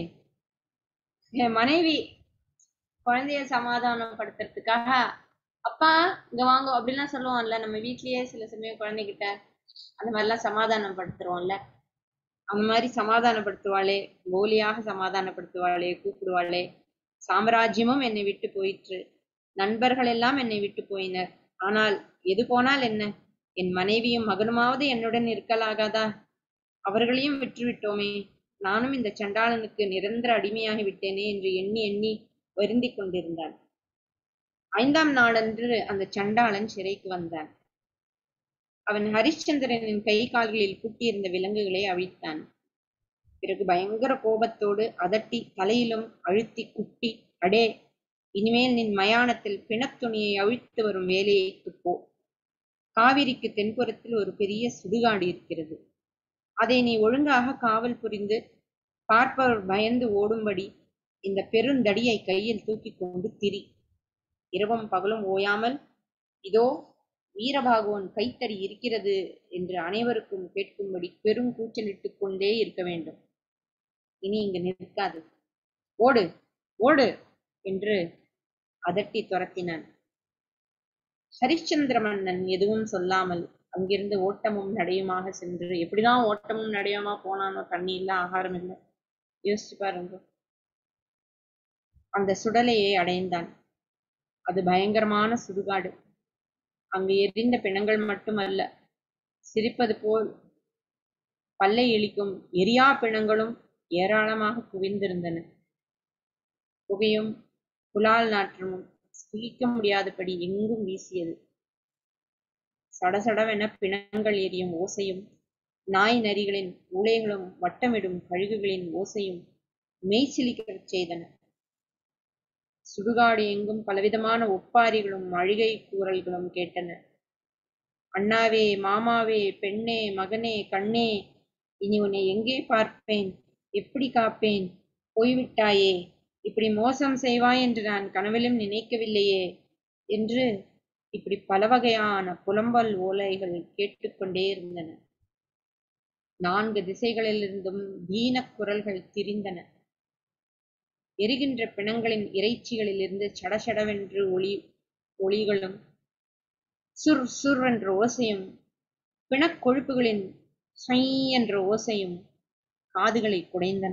என் மனைவி குழந்தைய சமாதானப்படுத்துறதுக்காக அப்பா இங்க வாங்க அப்படிலாம் சொல்லுவான்ல நம்ம வீட்லயே சில சமயம் குழந்தைகிட்ட அந்த மாதிரிலாம் சமாதானப்படுத்துறோம்ல அந்த மாதிரி சமாதானப்படுத்துவாளே போலியாக சமாதானப்படுத்துவாளே கூப்பிடுவாளே சாம்ராஜ்யமும் என்னை விட்டு போயிற்று நண்பர்கள் எல்லாம் என்னை விட்டு போயினர் ஆனால் எது போனால் என்ன என் மனைவியும் மகனுமாவது என்னுடன் இருக்கலாகாதா அவர்களையும் விட்டுவிட்டோமே நானும் இந்த சண்டாளனுக்கு நிரந்தர அடிமையாகி விட்டேனே என்று எண்ணி எண்ணி வருந்திக் கொண்டிருந்தான் ஐந்தாம் நாளன்று அந்த சண்டாளன் சிறைக்கு வந்தான் அவன் ஹரிಶ್ಚந்திரனின் கை கால்களில் பூட்டியிருந்த விலங்குகளை அழித்தான் பிறகு பயங்கர கோபத்தோடு அதட்டி தலையிலும் அழுத்தி குட்டி அடே இனிமேல் நின் மயானத்தில் பிணத்துணியை அழித்து வரும் வேலைக்கு போ காவிரிக்கு தென்புறத்தில் ஒரு பெரிய சுடுகாடு இருக்கிறது அதை நீ ஒழுங்காக காவல் புரிந்து பார்ப்பவர் பயந்து ஓடும்படி இந்த பெருந்தடியை கையில் தூக்கிக் கொண்டு திரி இரவும் பகலும் ஓயாமல் இதோ வீரபாகுவன் கைத்தடி இருக்கிறது என்று அனைவருக்கும் கேட்கும்படி பெரும் கூச்சலிட்டுக் கொண்டே இருக்க வேண்டும் இனி இங்கு நிற்காது ஓடு ஓடு என்று அதட்டி துரத்தினான் ஹரிಶ್ಚந்திர மன்னன் எதுவும் சொல்லாமல் அங்கிருந்து ஓட்டமும் நடையுமாக சென்று எப்படிதான் ஓட்டமும் நடையுமா போனானோ தண்ணி இல்ல ஆகாரம் இல்லை யோசிச்சு பாருங்க அந்த சுடலையை அடைந்தான் அது பயங்கரமான சுடுகாடு அங்கு எரிந்த பிணங்கள் மட்டுமல்ல சிரிப்பது போல் பல்லை இழிக்கும் எரியா பிணங்களும் ஏராளமாக குவிந்திருந்தன புகையும் புலால் நாற்றமும் சுகிக்க முடியாதபடி எங்கும் வீசியது சடசடவென பிணங்கள் எரியும் ஓசையும் நாய் நரிகளின் ஊளைகளும் வட்டமிடும் கழுகுகளின் ஓசையும் மெய்சிலிக்கச் செய்தன சுடுகாடு எங்கும் பலவிதமான ஒப்பாரிகளும் அழுகை கூறல்களும் கேட்டன அண்ணாவே மாமாவே பெண்ணே மகனே கண்ணே இனி உன்னை எங்கே பார்ப்பேன் எப்படி காப்பேன் போய்விட்டாயே இப்படி மோசம் செய்வாய் என்று நான் கனவிலும் நினைக்கவில்லையே என்று இப்படி பல வகையான புலம்பல் ஓலைகள் கேட்டுக்கொண்டே இருந்தன நான்கு திசைகளிலிருந்தும் தீனக் குரல்கள் திரிந்தன எரிகின்ற பிணங்களின் இறைச்சிகளிலிருந்து சடசடவென்று ஒளி ஒளிகளும் சுர் சுர் என்ற ஓசையும் பிணக் கொழுப்புகளின் சொய் என்ற ஓசையும் காதுகளை குடைந்தன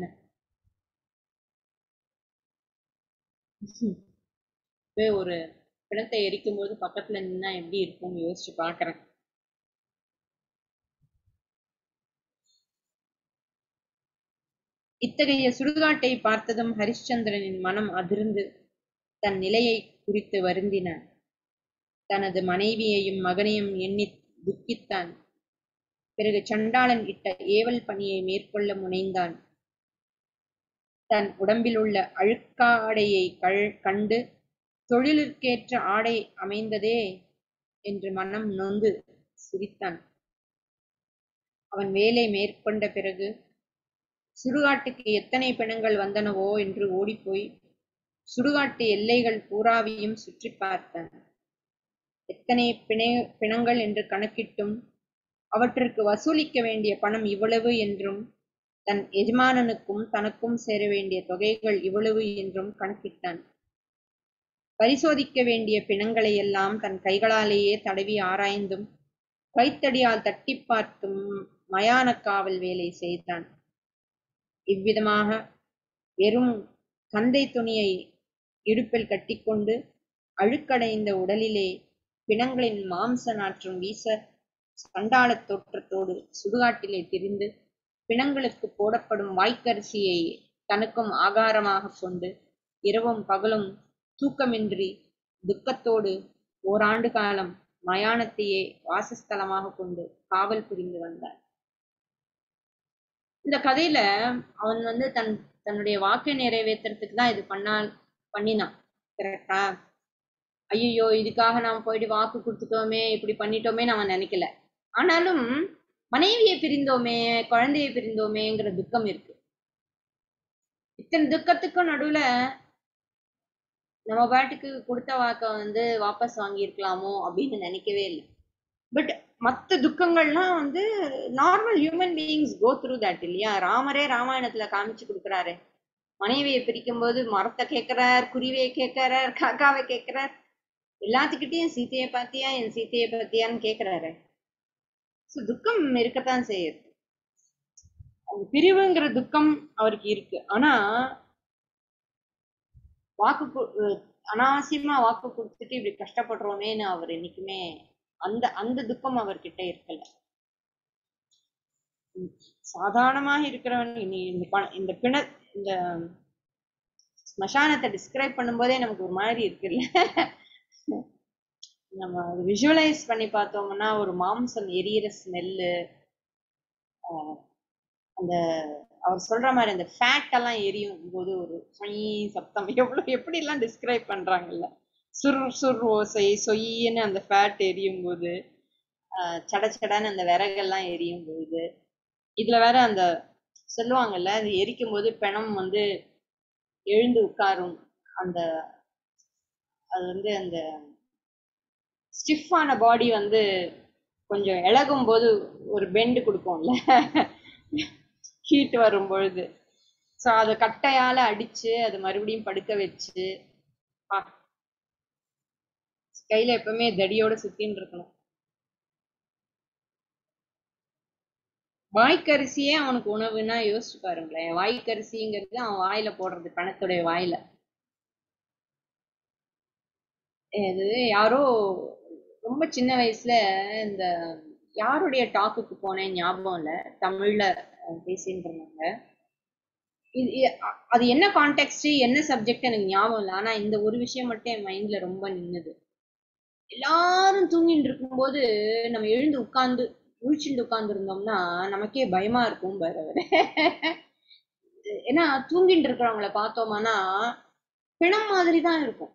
இப்ப ஒரு பிணத்தை எரிக்கும் போது பக்கத்துல நின்னா எப்படி இருக்கும்னு யோசிச்சு பாக்குறேன் இத்தகைய சுடுகாட்டை பார்த்ததும் ஹரிಶ್ಚಂದ್ರனின் மனம் அதிர்ந்து தன் நிலையை குறித்து வருந்தினான் தனது மனைவியையும் மகனையும் எண்ணி துக்கித்தான் பிறகு சண்டாளன் இட்ட ஏவல் பணியை மேற்கொள்ள முனைந்தான் தன் உடம்பில் உள்ள அழுக்காடையை கள் கண்டு தொழிலிற்கேற்ற ஆடை அமைந்ததே என்று மனம் நொந்து சிரித்தான் அவன் வேலை மேற்கொண்ட பிறகு சுடுகாட்டுக்கு எத்தனை பிணங்கள் வந்தனவோ என்று ஓடிப்போய் சுடுகாட்டு எல்லைகள் பூராவையும் சுற்றி பார்த்தான் எத்தனை பிணை பிணங்கள் என்று கணக்கிட்டும் அவற்றிற்கு வசூலிக்க வேண்டிய பணம் இவ்வளவு என்றும் தன் எஜமானனுக்கும் தனக்கும் சேர வேண்டிய தொகைகள் இவ்வளவு என்றும் கணக்கிட்டான் பரிசோதிக்க வேண்டிய பிணங்களை எல்லாம் தன் கைகளாலேயே தடவி ஆராய்ந்தும் கைத்தடியால் தட்டி பார்த்தும் மயான காவல் வேலை செய்தான் இவ்விதமாக வெறும் கந்தை துணியை இடுப்பில் கட்டிக்கொண்டு அழுக்கடைந்த உடலிலே பிணங்களின் மாம்ச நாற்றம் வீச சண்டாளத் தோற்றத்தோடு சுடுகாட்டிலே திரிந்து பிணங்களுக்கு போடப்படும் வாய்க்கரிசியை தனக்கும் ஆகாரமாக கொண்டு இரவும் பகலும் தூக்கமின்றி துக்கத்தோடு ஓராண்டு காலம் மயானத்தையே வாசஸ்தலமாக கொண்டு காவல் புரிந்து வந்தார் இந்த கதையில அவன் வந்து தன் தன்னுடைய வாக்கை நிறைவேற்றுறதுக்கு தான் இது பண்ணால் பண்ணினான் கரெக்டா ஐயோ இதுக்காக நாம் போயிட்டு வாக்கு கொடுத்துட்டோமே இப்படி பண்ணிட்டோமே நம்ம நினைக்கல ஆனாலும் மனைவியை பிரிந்தோமே குழந்தையை பிரிந்தோமேங்கிற துக்கம் இருக்கு இத்தனை துக்கத்துக்கும் நடுவுல நம்ம பாட்டுக்கு கொடுத்த வாக்க வந்து வாபஸ் வாங்கியிருக்கலாமோ அப்படின்னு நினைக்கவே இல்லை பட் மற்ற துக்கங்கள்லாம் வந்து normal human beings go through that இல்லையா ராமரே ராமாயணத்துல காமிச்சு கொடுக்குறாரு மனைவியை பிரிக்கும் போது மரத்தை கேட்கிறார் குருவியை கேட்கிறார் காக்காவை கேட்கிறார் எல்லாத்துக்கிட்டையும் சீத்தையை பார்த்தியா என் சீத்தையை பார்த்தியான்னு கேட்கிறாரு ஸோ துக்கம் இருக்கத்தான் செய்யுது அந்த பிரிவுங்கிற துக்கம் அவருக்கு இருக்கு ஆனா வாக்கு கு- அஹ் அனாவசியமா வாக்கு கொடுத்துட்டு இப்படி கஷ்டப்படுறோமேன்னு அவர் என்னைக்குமே அந்த அந்த துக்கம் அவர்கிட்ட இருக்கல உம் சாதாரணமாக இருக்கிறவன் இனி இந்த ப- இந்த பிண இந்த ஸ்மசானத்தை டிஸ்கிரைப் பண்ணும்போதே நமக்கு ஒரு மாதிரி இருக்குல்ல நம்ம விஷுவலைஸ் பண்ணி பார்த்தோம்னா ஒரு மாம்சம் எரியிற ஸ்மெல்லு அந்த அவர் சொல்ற மாதிரி அந்த ஃபேட் எல்லாம் எரியும் போது ஒரு சொய் சத்தம் எவ்வளவு எப்படி எல்லாம் டிஸ்கிரைப் பண்றாங்கல்ல சுர் சுர் ஓசை சொய்ன்னு அந்த ஃபேட் எரியும் போது ஆஹ் சட சடன்னு அந்த விறகெல்லாம் எரியும் போது இதுல வேற அந்த சொல்லுவாங்கல்ல அது எரிக்கும் போது பிணம் வந்து எழுந்து உட்காரும் அந்த அது வந்து அந்த ஸ்டிஃபான பாடி வந்து கொஞ்சம் இளகும் போது ஒரு பெண்டு கொடுக்கும்ல ஹீட் வரும் பொழுது ஸோ அதை கட்டையால அடிச்சு அதை மறுபடியும் படுக்க வச்சு பா கையில எப்பவுமே தடியோட சுத்தின்னு இருக்கணும் வாய்க்கரிசியே அவனுக்கு உணவுன்னா யோசிச்சு பாருங்களேன் வாய்க்கரிசிங்கிறது அவன் வாயில போடுறது பணத்துடைய வாயில இது யாரோ ரொம்ப சின்ன வயசுல இந்த யாருடைய டாக்குக்கு போனேன் ஞாபகம் இல்ல தமிழ்ல அஹ், பேசிட்டு இருந்தாங்க இது இ- அ- அது என்ன கான்டெக்ட் என்ன சப்ஜெக்ட் எனக்கு ஞாபகம் இல்லை ஆனா இந்த ஒரு விஷயம் மட்டும் என் மைண்ட்ல ரொம்ப நின்னுது எல்லாரும் தூங்கிட்டு இருக்கும்போது நம்ம எழுந்து உட்கார்ந்து முழிச்சுட்டு உட்கார்ந்து இருந்தோம்னா நமக்கே பயமா இருக்கும் பாரு அவரு ஏன்னா தூங்கிட்டு இருக்கிறவங்கள பார்த்தோம்னா பிணம் மாதிரி தான் இருக்கும்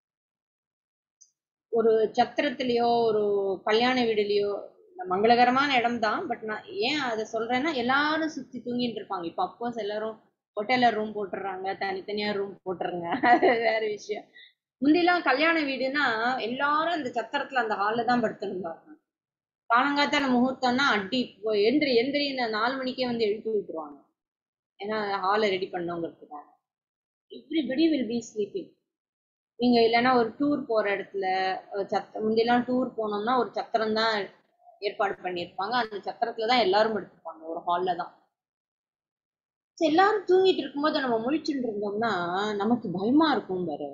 ஒரு சத்திரத்திலயோ ஒரு கல்யாண வீடுலயோ மங்களகரமான இடம் தான் பட் நான் ஏன் அதை சொல்றேன்னா எல்லாரும் சுத்தி தூங்கிட்டு இருப்பாங்க இப்ப அப்போஸ் எல்லாரும் ஹோட்டல்ல ரூம் போட்டுடுறாங்க தனித்தனியா ரூம் போட்டுறாங்க அது வேற விஷயம் முந்திலாம் கல்யாண வீடுனா எல்லாரும் அந்த சத்திரத்துல அந்த ஹால்ல தான் படுத்திருந்தாங்க காலங்காத்தால முகூர்த்தம்னா அடி இப்போ எந்திரி எந்திரின்னு நாலு மணிக்கே வந்து எழுப்பி விட்டுருவாங்க ஏன்னா ஹாலை ரெடி பண்ணவங்கிறதுக்காக எவ்ரிபடி வில் பி ஸ்லீப்பிங் நீங்க இல்லைன்னா ஒரு டூர் போற இடத்துல ஒரு சத்த முந்தியெல்லாம் டூர் போனோம்னா ஒரு சத்திரம் தான் ஏற்பாடு பண்ணியிருப்பாங்க அந்த சத்திரத்துல தான் எல்லாரும் எடுத்துப்பாங்க ஒரு ஹால்ல தான் சரி, எல்லாரும் தூங்கிட்டு இருக்கும்போது நம்ம முழிச்சுட்டு இருந்தோம்னா நமக்கு பயமா இருக்கும் வேற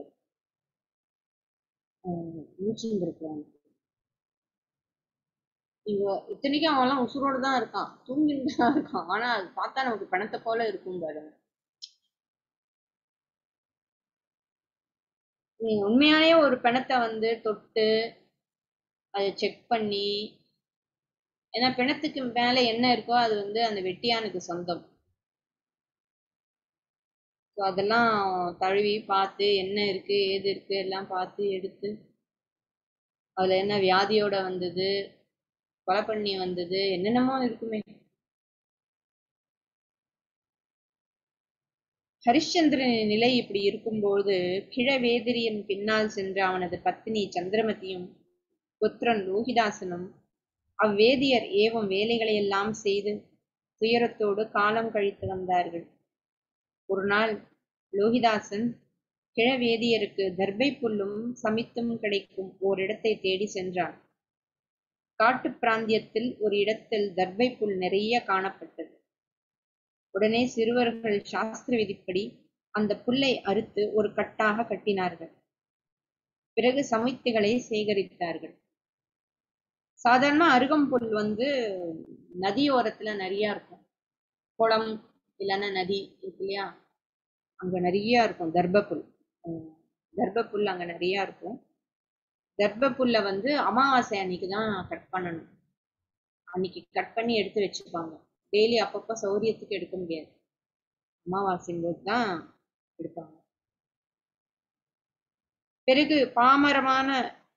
முழிச்சுட்டு இருக்கிறாங்க இவ இத்தனைக்கும் அவன் எல்லாம் உசுரோடு தான் இருக்கான் தூங்கிட்டு தான் இருக்கான் ஆனா அது பார்த்தா நமக்கு பணத்தை போல இருக்கும் பாரு நீங்க உண்மையாவே ஒரு பிணத்தை வந்து தொட்டு அதை செக் பண்ணி ஏன்னா பிணத்துக்கு மேல என்ன இருக்கோ அது வந்து அந்த வெட்டியானுக்கு சொந்தம் ஸோ அதெல்லாம் தழுவி பார்த்து என்ன இருக்கு ஏது இருக்கு எல்லாம் பார்த்து எடுத்து அதுல என்ன வியாதியோட வந்தது கொலை பண்ணி வந்தது என்னென்னமோ இருக்குமே ஹரிಶ್ಚಂದ್ರனின் நிலை இப்படி இருக்கும்போது கிழவேதிரியன் பின்னால் சென்ற அவனது பத்தினி சந்திரமதியும் புத்திரன் லோகிதாசனும் அவ்வேதியர் ஏவம் வேலைகளை எல்லாம் செய்து துயரத்தோடு காலம் கழித்து வந்தார்கள் ஒரு நாள் லோகிதாசன் கிழவேதியருக்கு தர்பை புல்லும் சமித்தும் கிடைக்கும் ஓரிடத்தை தேடி சென்றான் காட்டுப் பிராந்தியத்தில் ஒரு இடத்தில் தர்பை புல் நிறைய காணப்பட்டது உடனே சிறுவர்கள் சாஸ்திர விதிப்படி அந்த புல்லை அறுத்து ஒரு கட்டாக கட்டினார்கள் பிறகு சமைத்துகளை சேகரித்தார்கள் சாதாரண அருகம்புல் வந்து நதியோரத்துல நிறைய இருக்கும் குளம் இல்லைன்னா நதி இருக்கு இல்லையா அங்க நிறைய இருக்கும் தர்பப்புல் உம் தர்பப்புல் அங்க நிறைய இருக்கும் தர்பப்புல்ல வந்து அமாவாசை அன்னைக்கு தான் கட் பண்ணணும் அன்னைக்கு கட் பண்ணி எடுத்து வச்சுப்பாங்க டெய்லி அப்பப்போ சௌரியத்துக்கு எடுக்க முடியாது அமாவாசையும் போது தான் எடுப்பாங்க பிறகு பாமரமான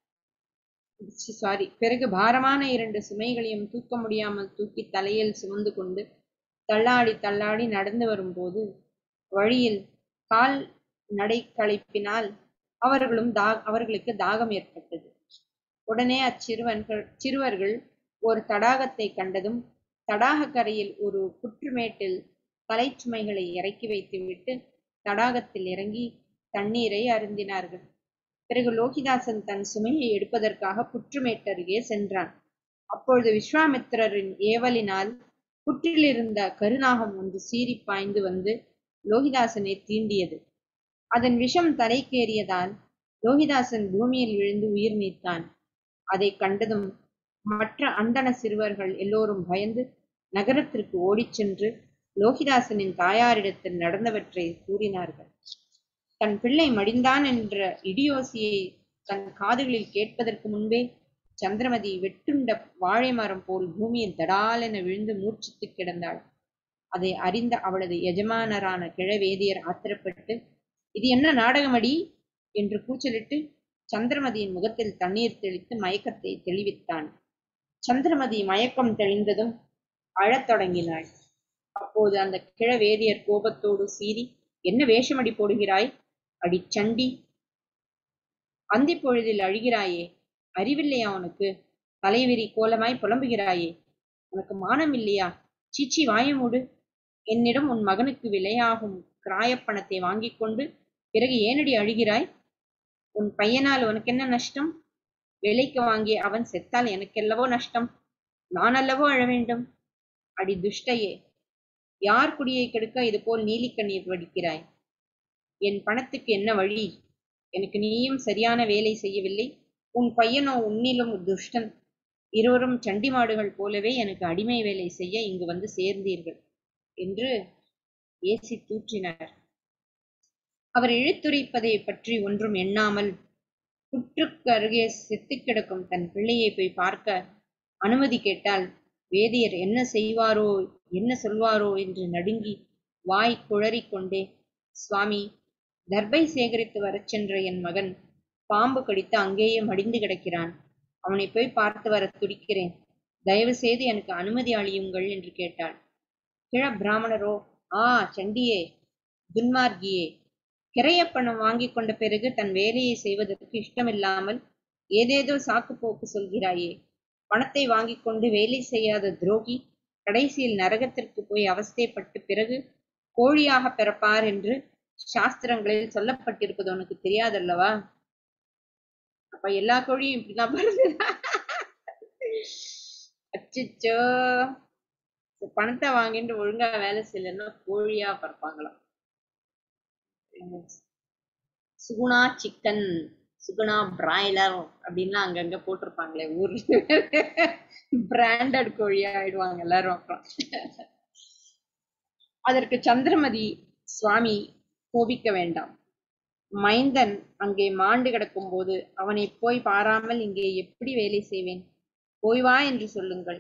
சாரி பிறகு பாரமான இரண்டு சுமைகளையும் தூக்க முடியாமல் தூக்கி தலையில் சுமந்து கொண்டு தள்ளாடி தள்ளாடி நடந்து வரும்போது வழியில் கால் நடை களைப்பினால் அவர்களும் தா அவர்களுக்கு தாகம் ஏற்பட்டது உடனே அச்சிறுவன்கள் சிறுவர்கள் ஒரு தடாகத்தை கண்டதும் தடாக கரையில் ஒரு புற்றுமேட்டில் தலைச்சுமைகளை இறக்கி வைத்துவிட்டு தடாகத்தில் இறங்கி தண்ணீரை அருந்தினார்கள் பிறகு லோகிதாசன் தன் சுமையை எடுப்பதற்காக புற்றுமேட்டருகே சென்றான் அப்பொழுது விஸ்வாமித்திரரின் ஏவலினால் புற்றிலிருந்த கருநாகம் ஒன்று சீறி பாய்ந்து வந்து லோகிதாசனை தீண்டியது அதன் விஷம் தலைக்கேறியதால் லோகிதாசன் பூமியில் விழுந்து உயிர் நீத்தான் அதை கண்டதும் மற்ற அந்தண சிறுவர்கள் எல்லோரும் பயந்து நகரத்திற்கு ஓடிச் சென்று லோகிதாசனின் தாயாரிடத்தில் நடந்தவற்றை கூறினார்கள் தன் பிள்ளை மடிந்தான் என்ற இடியோசியை தன் காதுகளில் கேட்பதற்கு முன்பே சந்திரமதி வெட்டுண்ட வாழை மரம் போல் பூமியில் தடாலென விழுந்து மூர்ச்சித்து கிடந்தாள் அதை அறிந்த அவளது எஜமானரான கிழவேதியர் ஆத்திரப்பட்டு இது என்ன நாடகமடி என்று கூச்சலிட்டு சந்திரமதியின் முகத்தில் தண்ணீர் தெளித்து மயக்கத்தை தெளிவித்தான் சந்திரமதி மயக்கம் தெளிந்ததும் அழத் தொடங்கினாள் அப்போது அந்த கிழவேதியர் கோபத்தோடு சீறி என்ன வேஷமடி போடுகிறாய் அடி சண்டி அந்திப் பொழுதில் அழுகிறாயே அறிவில்லையா உனக்கு தலைவிரி கோலமாய் புலம்புகிறாயே உனக்கு மானம் இல்லையா சீச்சி வாய மூடு என்னிடம் உன் மகனுக்கு விலையாகும் கிராயப்பணத்தை வாங்கிக் கொண்டு பிறகு ஏனடி அழுகிறாய் உன் பையனால் உனக்கு என்ன நஷ்டம் விலைக்கு வாங்கிய அவன் செத்தால் எனக்கெல்லவோ நஷ்டம் நான் அல்லவோ அழ வேண்டும் அடி துஷ்டையே யார் குடியை கெடுக்க இது போல் நீலிக்கண்ணீர் வடிக்கிறாய் என் பணத்துக்கு என்ன வழி எனக்கு நீயும் சரியான வேலை செய்யவில்லை உன் பையனோ உன்னிலும் துஷ்டன் இருவரும் சண்டி மாடுகள் போலவே எனக்கு அடிமை வேலை செய்ய இங்கு வந்து சேர்ந்தீர்கள் என்று ஏசி தூற்றினார் அவர் இழுத்துரைப்பதை பற்றி ஒன்றும் எண்ணாமல் புற்றுக்கு அருகே செத்துக் கிடக்கும் தன் பிள்ளையை போய் பார்க்க அனுமதி கேட்டால் வேதியர் என்ன செய்வாரோ என்ன சொல்வாரோ என்று நடுங்கி வாய் குழறிக் கொண்டே சுவாமி தர்பை சேகரித்து வரச் சென்ற என் மகன் பாம்பு கடித்து அங்கேயே மடிந்து கிடக்கிறான் அவனை போய் பார்த்து வர துடிக்கிறேன் தயவு செய்து எனக்கு அனுமதி அளியுங்கள் என்று கேட்டாள் கிழ பிராமணரோ ஆ சண்டியே துன்மார்கியே கிரையப்பணம் வாங்கி கொண்ட பிறகு தன் வேலையை செய்வதற்கு இஷ்டமில்லாமல் ஏதேதோ சாக்கு போக்கு சொல்கிறாயே பணத்தை வாங்கி கொண்டு வேலை செய்யாத துரோகி கடைசியில் நரகத்திற்கு போய் அவஸ்தைப்பட்டு பிறகு கோழியாக பிறப்பார் என்று சாஸ்திரங்களில் சொல்லப்பட்டிருப்பது உனக்கு தெரியாதல்லவா அப்ப எல்லா கோழியும் இப்படிதான் பிறகு அச்சோ பணத்தை வாங்கிட்டு ஒழுங்கா வேலை செய்யலன்னா கோழியா பிறப்பாங்களாம் சுகுணா சிக்கன் சுகுணா பிராய்லர் அப்படின்லாம் அங்கங்க போட்டிருப்பாங்களே ஊர்ல பிராண்டட் கோழியா ஆயிடுவாங்க எல்லாரும் அப்புறம் அதற்கு சந்திரமதி சுவாமி கோபிக்க வேண்டாம் மைந்தன் அங்கே மாண்டு கிடக்கும் போது அவனை போய் பாராமல் இங்கே எப்படி வேலை செய்வேன் போய் வா என்று சொல்லுங்கள்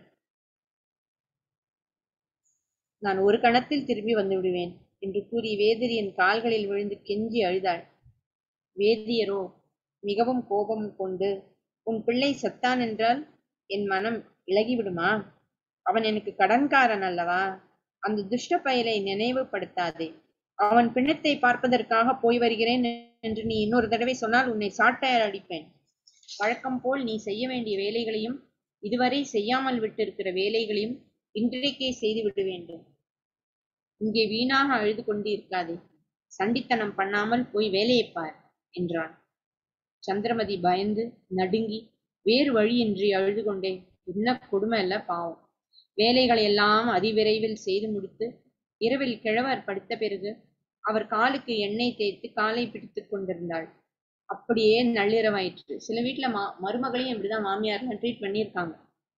நான் ஒரு கணத்தில் திரும்பி வந்து விடுவேன் என்று கூறி வேதிரியின் கால்களில் விழுந்து கெஞ்சி அழுதாள் வேதியரோ மிகவும் கோபம் கொண்டு உன் பிள்ளை செத்தான் என்றால் என் மனம் இழகிவிடுமா அவன் எனக்கு கடன்காரன் அல்லவா அந்த துஷ்ட பயலை நினைவுபடுத்தாதே அவன் பிணத்தை பார்ப்பதற்காக போய் வருகிறேன் என்று நீ இன்னொரு தடவை சொன்னால் உன்னை சாட்டையால் அடிப்பேன் வழக்கம் போல் நீ செய்ய வேண்டிய வேலைகளையும் இதுவரை செய்யாமல் விட்டிருக்கிற வேலைகளையும் இன்றைக்கே செய்து விட வேண்டும் இங்கே வீணாக அழுது கொண்டு இருக்காதே சண்டித்தனம் பண்ணாமல் போய் வேலையை பார் என்றான் சந்திரமதி பயந்து நடுங்கி வேறு வழியின்றி அழுது கொண்டே என்ன கொடுமை இல்ல பாவம் வேலைகளை எல்லாம் அதிவிரைவில் செய்து முடித்து இரவில் கிழவர் படுத்த பிறகு அவர் காலுக்கு எண்ணெய் தேய்த்து காலை பிடித்துக் கொண்டிருந்தாள் அப்படியே நள்ளிரவாயிற்று சில வீட்டுல மா மருமகளையும் இப்படிதான் மாமியார்லாம் ட்ரீட் பண்ணியிருக்காங்க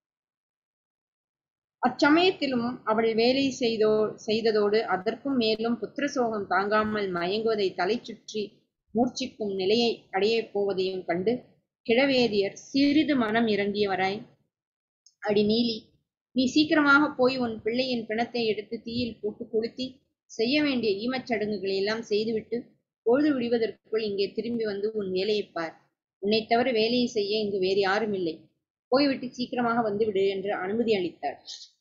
அச்சமயத்திலும் அவள் வேலை செய்தோ செய்ததோடு அதற்கும் மேலும் புத்திர சோகம் தாங்காமல் மயங்குவதை தலை சுற்றி மூர்ச்சிக்கும் நிலையை அடையப் போவதையும் கண்டு கிழவேதியர் சிறிது மனம் இறங்கியவராய் அடி நீலி நீ சீக்கிரமாக போய் உன் பிள்ளையின் பிணத்தை எடுத்து தீயில் போட்டு கொளுத்தி செய்ய வேண்டிய ஈமச் சடங்குகளை எல்லாம் செய்துவிட்டு பொழுது விடுவதற்குள் இங்கே திரும்பி வந்து உன் வேலையை பார் உன்னை தவிர வேலையை செய்ய இங்கு வேறு யாரும் இல்லை போய்விட்டு சீக்கிரமாக வந்துவிடு என்று அனுமதி அளித்தார்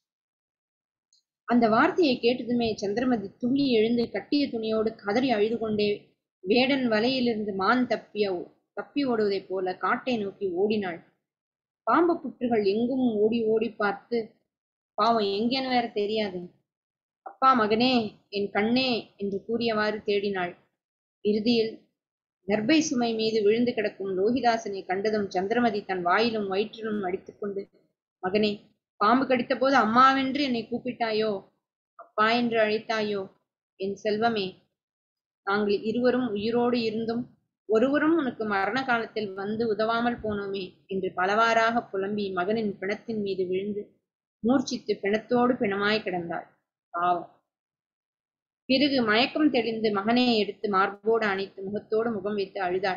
அந்த வார்த்தையை கேட்டதுமே சந்திரமதி துள்ளி எழுந்து கட்டிய துணியோடு கதறி அழுது கொண்டே வேடன் வலையிலிருந்து மான் தப்பிய தப்பி ஓடுவதைப் போல காட்டை நோக்கி ஓடினாள் பாம்பு புற்றுகள் எங்கும் ஓடி ஓடி பார்த்து பாவம் எங்கேன்னு வேற தெரியாது அப்பா மகனே என் கண்ணே என்று கூறியவாறு தேடினாள் இறுதியில் கர்ப்பை சுமை மீது விழுந்து கிடக்கும் லோகிதாசனை கண்டதும் சந்திரமதி தன் வாயிலும் வயிற்றிலும் அடித்துக்கொண்டு மகனே பாம்பு கடித்த போது அம்மாவென்று என்னை கூப்பிட்டாயோ அப்பா என்று அழைத்தாயோ என் செல்வமே நாங்கள் இருவரும் உயிரோடு இருந்தும் ஒருவரும் உனக்கு மரண காலத்தில் வந்து உதவாமல் போனோமே என்று பலவாறாக புலம்பி மகனின் பிணத்தின் மீது விழுந்து மூர்ச்சித்து பிணத்தோடு பிணமாய் கிடந்தாள் பாவம் பிறகு மயக்கம் தெளிந்து மகனை எடுத்து மார்போடு அணைத்து முகத்தோடு முகம் வைத்து அழுதாள்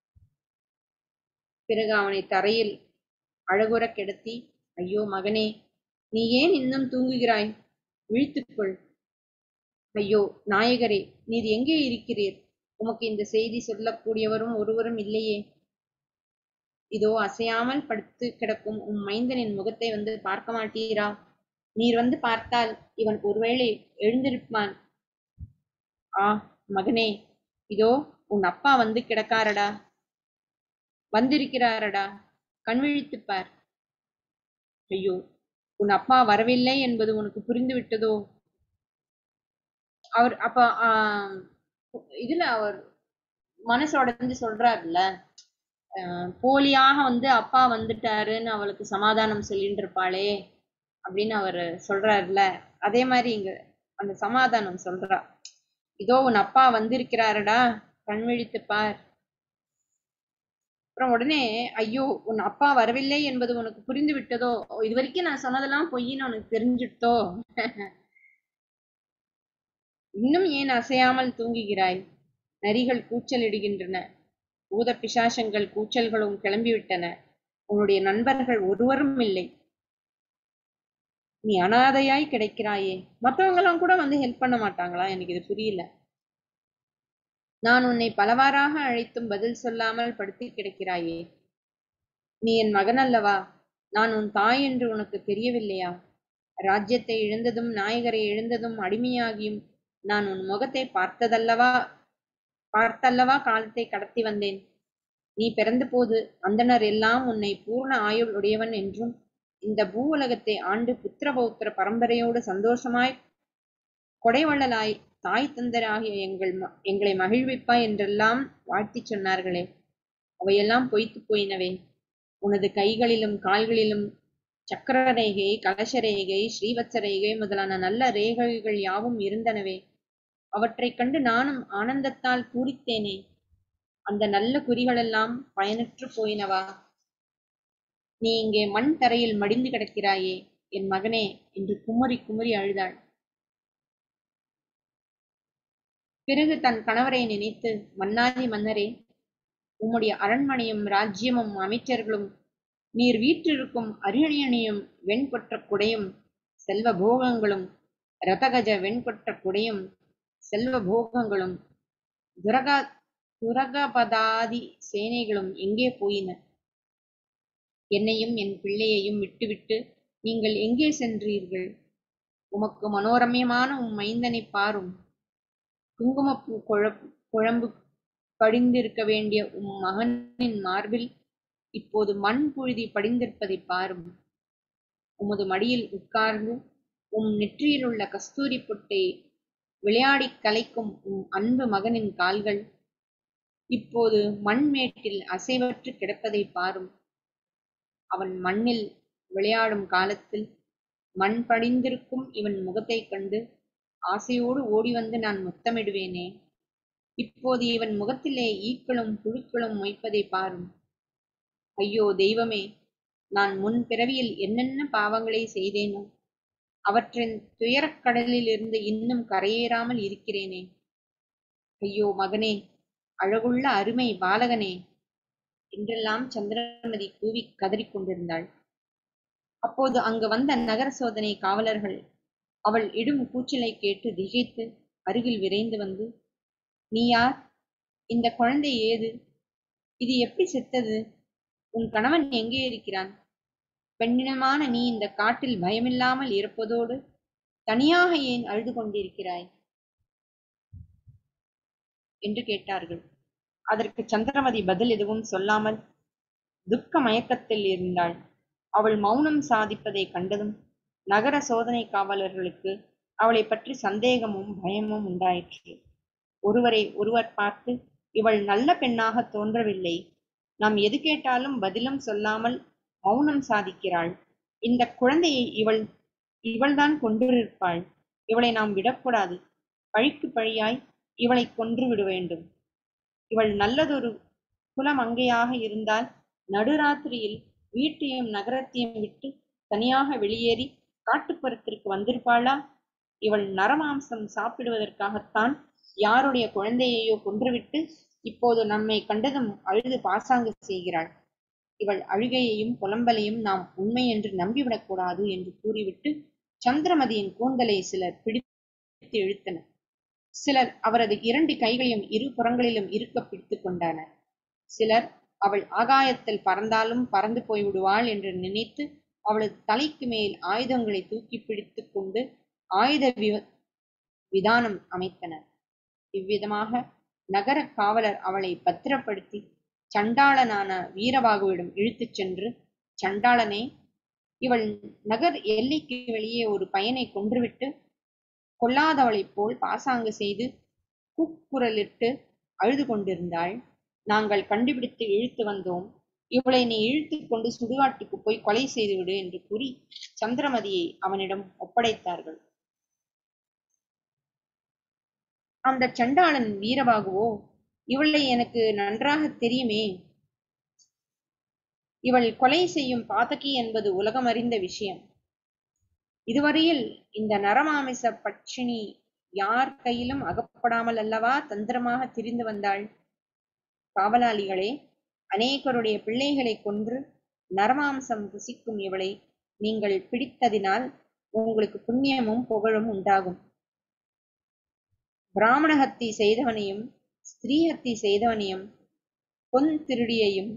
பிறகு அவனை தரையில் அழகுறக் கிடத்தி ஐயோ மகனே நீ ஏன் இன்னும் தூங்குகிறாய் விழித்துக்கொள் ஐயோ நாயகரே நீர் எங்கே இருக்கிறீர் உமக்கு இந்த செய்தி சொல்லக்கூடியவரும் ஒருவரும் இல்லையே இதோ அசையாமல் படுத்து கிடக்கும் உம் மைந்தனின் முகத்தை வந்து பார்க்க மாட்டீரா நீர் வந்து பார்த்தால் இவன் ஒருவேளை எழுந்திருப்பான் ஆ மகனே இதோ உன் அப்பா வந்து கிடக்காரடா வந்திருக்கிறாரடா கண் விழித்துப் பார் ஐயோ உன் அப்பா வரவில்லை என்பது உனக்கு புரிந்து விட்டதோ அவர் அப்ப ஆஹ் இதுல அவர் மனசோடந்து சொல்றாருல்ல ஆஹ் போலியாக வந்து அப்பா வந்துட்டாருன்னு அவளுக்கு சமாதானம் சொல்லிட்டு இருப்பாளே அப்படின்னு அவர் சொல்றாருல்ல அதே மாதிரி இங்க அந்த சமாதானம் சொல்றா இதோ உன் அப்பா வந்திருக்கிறாருடா கண் விழித்து பார் அப்புறம் உடனே ஐயோ உன் அப்பா வரவில்லை என்பது உனக்கு புரிந்து விட்டதோ இது வரைக்கும் நான் சொன்னதெல்லாம் பொய்ன்னு உனக்கு தெரிஞ்சுட்டோ இன்னும் ஏன் அசையாமல் தூங்குகிறாய் நரிகள் கூச்சலிடுகின்றன பூத பிசாசங்கள் கூச்சல்களும் கிளம்பிவிட்டன உன்னுடைய நண்பர்கள் ஒருவரும் இல்லை நீ அனாதையாய் கிடைக்கிறாயே மற்றவங்க எல்லாம் கூட வந்து ஹெல்ப் பண்ண மாட்டாங்களா எனக்கு இது புரியல நான் உன்னை பலவாறாக அழைத்தும் பதில் சொல்லாமல் படுத்தி கிடக்கிறாயே நீ என் மகன் அல்லவா நான் உன் தாய் என்று உனக்கு தெரியவில்லையா ராஜ்யத்தை இழந்ததும் நாயகரை இழந்ததும் அடிமையாகியும் நான் உன் முகத்தை பார்த்ததல்லவா பார்த்தல்லவா காலத்தை கடத்தி வந்தேன் நீ பிறந்த போது அந்தனர் எல்லாம் உன்னை பூர்ண ஆயுள் உடையவன் என்றும் இந்த பூ உலகத்தை ஆண்டு புத்திர பௌத்திர பரம்பரையோடு சந்தோஷமாய் கொடைவள்ளலாய் தாய் தந்தராகிய எங்கள் ம- எங்களை மகிழ்விப்பாய் என்றெல்லாம் வாழ்த்திச் சொன்னார்களே அவையெல்லாம் பொய்த்து போயினவே உனது கைகளிலும் கால்களிலும் சக்கர ரேகை கலச ரேகை ஸ்ரீவத்ச ரேகை முதலான நல்ல ரேகைகள் யாவும் இருந்தனவே அவற்றைக் கண்டு நானும் ஆனந்தத்தால் பூரித்தேனே அந்த நல்ல குறிகளெல்லாம் பயனற்று போயினவா நீ இங்கே மண் தரையில் மடிந்து கிடக்கிறாயே என் மகனே என்று குமுறி குமுறி அழுதாள் பிறகு தன் கணவரை நினைத்து மன்னாதி மன்னரே உம்முடைய அரண்மனையும் ராஜ்யமும் அமைச்சர்களும் நீர் வீற்றிருக்கும் அரியணியும் வெண்கொற்ற குடையும் செல்வ போகங்களும் ரதகஜ வெண்கொற்ற குடையும் செல்வ போகங்களும் துரகா துரகபதாதி சேனைகளும் எங்கே போயின என்னையும் என் பிள்ளையையும் விட்டுவிட்டு நீங்கள் எங்கே சென்றீர்கள் உமக்கு மனோரம்யமான உம் மைந்தனை பாரும் குங்குமப்பூ குழப் குழம்பு படிந்திருக்க வேண்டிய உம் மகனின் மார்பில் இப்போது மண் புழுதி படிந்திருப்பதை பாரும் உமது மடியில் உட்கார்ந்து உம் நெற்றியில் உள்ள கஸ்தூரி பொட்டை விளையாடிக் கலைக்கும் உம் அன்பு மகனின் கால்கள் இப்போது மண்மேட்டில் அசைவற்று கிடப்பதை பாரும் அவன் மண்ணில் விளையாடும் காலத்தில் மண் படிந்திருக்கும் இவன் முகத்தைக் கண்டு ஆசையோடு ஓடி வந்து நான் முத்தமிடுவேனே இப்போது இவன் முகத்திலே ஈக்களும் புழுக்களும் மொய்ப்பதை பாரும் ஐயோ தெய்வமே நான் முன் பிறவியில் என்னென்ன பாவங்களை செய்தேனோ அவற்றின் துயரக் கடலிலிருந்து இன்னும் கரையேறாமல் இருக்கிறேனே ஐயோ மகனே அழகுள்ள அருமை பாலகனே என்றெல்லாம் சந்திரமதி கூவி கதறிக் கொண்டிருந்தாள் அப்போது அங்கு வந்த நகர சோதனை காவலர்கள் அவள் இடும் கூச்சலை கேட்டு திகைத்து அருகில் விரைந்து வந்து நீ யார் இந்த குழந்தை ஏது இது எப்படி செத்தது உன் கணவன் எங்கே இருக்கிறான் பெண்ணினமான நீ இந்த காட்டில் பயமில்லாமல் இருப்பதோடு தனியாக ஏன் அழுது கொண்டிருக்கிறாய் என்று கேட்டார்கள் அதற்கு சந்திரமதி பதில் எதுவும் சொல்லாமல் துக்க மயக்கத்தில் இருந்தாள் அவள் மௌனம் சாதிப்பதை கண்டதும் நகர சோதனை காவலர்களுக்கு அவளை பற்றி சந்தேகமும் பயமும் உண்டாயிற்று ஒருவரை ஒருவர் பார்த்து இவள் நல்ல பெண்ணாக தோன்றவில்லை நாம் எது கேட்டாலும் பதிலும் சொல்லாமல் மௌனம் சாதிக்கிறாள் இந்த குழந்தையை இவள் இவள்தான் கொன்றிருப்பாள் இவளை நாம் விடக்கூடாது பழிக்கு பழியாய் இவளை கொன்று விட வேண்டும் இவள் நல்லதொரு குலமங்கையாக இருந்தால் நடுராத்திரியில் வீட்டையும் நகரத்தையும் விட்டு தனியாக வெளியேறி காட்டுப்புறத்திற்கு வந்திருப்பாளா இவள் நரமாம்சம் சாப்பிடுவதற்காகத்தான் யாருடைய குழந்தையையோ கொன்றுவிட்டு இப்போது நம்மை கண்டதும் அழுது பாசாங்கு செய்கிறாள் இவள் அழுகையையும் புலம்பலையும் நாம் உண்மை என்று நம்பிவிடக்கூடாது என்று கூறிவிட்டு சந்திரமதியின் கூந்தலை சிலர் பிடித்து இழுத்தனர் சிலர் அவரது இரண்டு கைகளையும் இரு புறங்களிலும் இருக்க பிடித்துக் கொண்டனர் சிலர் அவள் ஆகாயத்தில் பறந்தாலும் பறந்து போய்விடுவாள் என்று நினைத்து அவளது தலைக்கு மேல் ஆயுதங்களை தூக்கி பிடித்துக் கொண்டு ஆயுத வி- விதானம் அமைத்தனர் இவ்விதமாக நகர காவலர் அவளை பத்திரப்படுத்தி சண்டாளனான வீரபாகுவிடம் இழுத்துச் சென்று சண்டாளனே இவள் நகர் எல்லைக்கு வெளியே ஒரு பையனை கொன்றுவிட்டு கொல்லாதவளைப் போல் பாசாங்கு செய்து கூக்குரலிட்டு அழுது கொண்டிருந்தாள் நாங்கள் கண்டுபிடித்து இழுத்து வந்தோம் இவளை நீ இழுத்துக் கொண்டு சுடுகாட்டுக்கு போய் கொலை செய்துவிடு என்று கூறி சந்திரமதியை அவனிடம் ஒப்படைத்தார்கள் அந்த சண்டாளன் வீரபாகுவோ இவளை எனக்கு நன்றாக தெரியுமே இவள் கொலை செய்யும் பாதகி என்பது உலகமறிந்த விஷயம் இதுவரையில் இந்த நரமாமிச பட்சினி யார் கையிலும் அகப்படாமல் அல்லவா தந்திரமாக திரிந்து வந்தாள் காவலாளிகளே அநேகருடைய பிள்ளைகளை கொன்று நரமாம்சம் புசிக்கும் இவளை நீங்கள் பிடித்ததினால் உங்களுக்கு புண்ணியமும் புகழும் உண்டாகும் பிராமண ஹத்தி செய்தவனையும் ஸ்திரீ ஹத்தி செய்தவனையும் பொன் திருடியையும்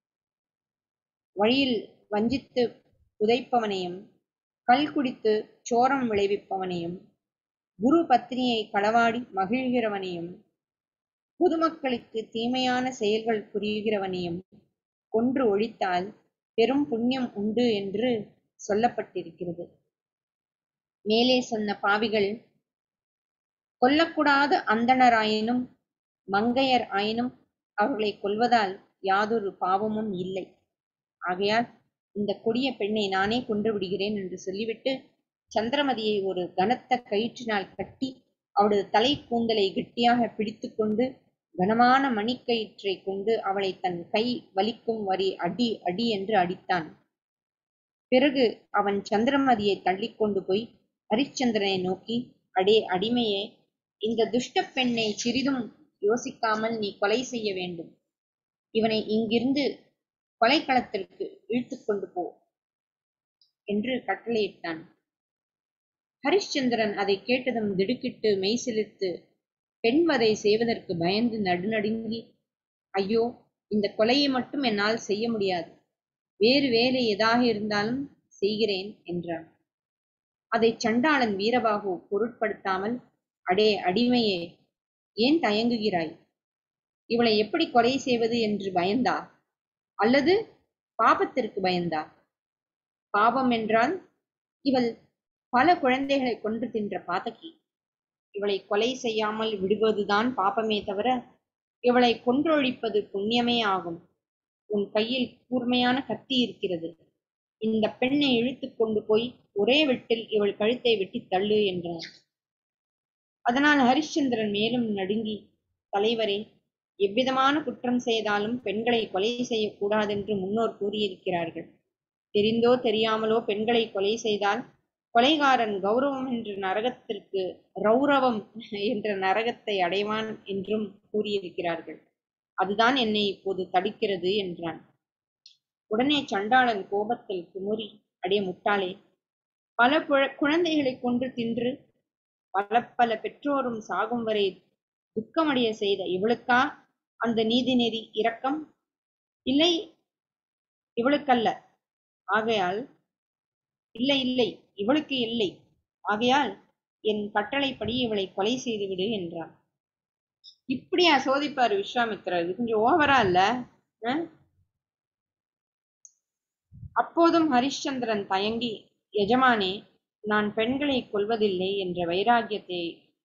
வழியில் வஞ்சித்து உதைப்பவனையும் கல் குடித்து சோரம் விளைவிப்பவனையும் குரு பத்னியை களவாடி மகிழ்கிறவனையும் பொதுமக்களுக்கு தீமையான செயல்கள் புரிகிறவனையும் கொன்று ஒழித்தால் பெரும் புண்ணியம் உண்டு என்று சொல்லப்பட்டிருக்கிறது மேலே சொன்ன பாவிகள் கொல்லக்கூடாத அந்தணராயினும் மங்கையர் ஆயினும் அவர்களை கொல்வதால் யாதொரு பாவமும் இல்லை ஆகையால் இந்த கொடிய பெண்ணை நானே கொன்று விடுகிறேன் என்று சொல்லிவிட்டு சந்திரமதியை ஒரு கனத்த கயிற்றினால் கட்டி அவளது தலை கூந்தலை கெட்டியாக பிடித்துக்கொண்டு கனமான மணிக்கயிற்றை கொண்டு அவளை தன் கை வலிக்கும் வரி அடி அடி என்று அடித்தான் பிறகு அவன் சந்திரமதியை தள்ளிக்கொண்டு போய் ஹரிச்சந்திரனை நோக்கி அடே அடிமையே இந்த துஷ்ட பெண்ணை சிறிதும் யோசிக்காமல் நீ கொலை செய்ய வேண்டும் இவனை இங்கிருந்து கொலைக்களத்திற்கு இழுத்து கொண்டு போ என்று கட்டளையிட்டான் ஹரிಶ್ಚந்திரன் அதை கேட்டதும் திடுக்கிட்டு மெய்சிலிர்த்து பெண்வதை செய்வதற்கு பயந்து நடுநடுங்கி ஐயோ இந்த கொலையை மட்டும் என்னால் செய்ய முடியாது வேறு வேலை எதாக இருந்தாலும் செய்கிறேன் என்றான் அதை சண்டாளன் வீரபாகு பொருட்படுத்தாமல் அடே அடிமையே ஏன் தயங்குகிறாய் இவளை எப்படி கொலை செய்வது என்று பயந்தா அல்லது பாபத்திற்கு பயந்தா பாபம் என்றால் இவள் பல குழந்தைகளை கொன்று தின்ற பாதகி இவளை கொலை செய்யாமல் விடுவதுதான் பாபமே தவிர இவளை கொன்றொழிப்பது புண்ணியமே ஆகும் உன் கையில் கூர்மையான கத்தி இருக்கிறது இந்த பெண்ணை இழுத்து கொண்டு போய் ஒரே வெட்டில் இவள் கழுத்தை வெட்டி தள்ளு என்றார் அதனால் ஹரிಶ್ಚந்திரன் மேலும் நடுங்கி தலைவரே எவ்விதமான குற்றம் செய்தாலும் பெண்களை கொலை செய்யக்கூடாதென்று முன்னோர் கூறியிருக்கிறார்கள் தெரிந்தோ தெரியாமலோ பெண்களை கொலை செய்தால் கொலைகாரன் கௌரவம் என்ற நரகத்திற்கு ரௌரவம் என்ற நரகத்தை அடைவான் என்றும் கூறியிருக்கிறார்கள் அதுதான் என்னை இப்போது தடுக்கிறது என்றான் உடனே சண்டாளன் கோபத்தில் குமுறி அடே முட்டாளே பல குழந்தைகளை கொன்று தின்று பல பல பெற்றோரும் சாகும் வரை துக்கமடைய செய்த இவளுக்கா அந்த நீதி நெறி இரக்கம் இல்லை இவளுக்கல்ல ஆகையால் இல்லை இல்லை இவளுக்கு இல்லை ஆகையால் என் கட்டளைப்படி இவளை கொலை செய்துவிடு என்றான் இப்படியா சோதிப்பாரு விஸ்வாமித்திரர் இது கொஞ்சம் ஓவரா இல்ல அப்போதும் ஹரிಶ್ಚந்திரன் தயங்கி எஜமானே நான் பெண்களை கொல்வதில்லை என்ற வைராகியத்தை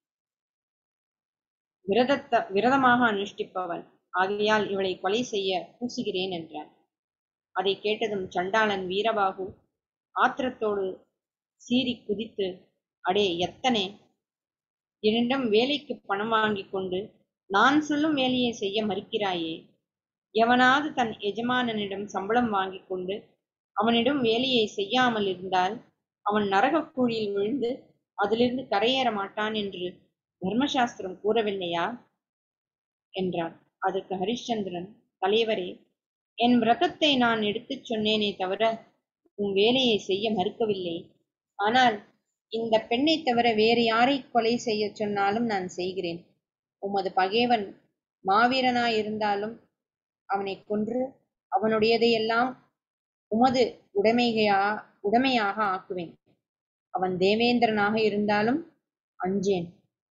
விரதத்த விரதமாக அனுஷ்டிப்பவன் ஆகையால் இவளை கொலை செய்ய பூசுகிறேன் என்றான் அதை கேட்டதும் சண்டாளன் வீரபாகு ஆத்திரத்தோடு சீறி குதித்து அடே எத்தனை என்னிடம் வேலைக்கு பணம் வாங்கி கொண்டு நான் சொல்லும் வேலையை செய்ய மறுக்கிறாயே எவனாவது தன் எஜமானனிடம் சம்பளம் வாங்கி கொண்டு அவனிடம் வேலையை செய்யாமல் இருந்தால் அவன் நரகக் குழியில் விழுந்து அதிலிருந்து கரையேற மாட்டான் என்று தர்மசாஸ்திரம் கூறவில்லையா என்றான் அதற்கு ஹரிಶ್ಚந்திரன் தலைவரே என் விரதத்தை நான் எடுத்துச் சொன்னேனே தவிர உன் வேலையை செய்ய மறுக்கவில்லை ஆனால் இந்த பெண்ணை தவிர வேறு யாரை கொலை செய்ய சொன்னாலும் நான் செய்கிறேன் உமது பகைவன் மாவீரனாயிருந்தாலும் அவனை கொன்று அவனுடையதையெல்லாம் உமது உடைமையா உடைமையாக ஆக்குவேன் அவன் தேவேந்திரனாக இருந்தாலும் அஞ்சேன்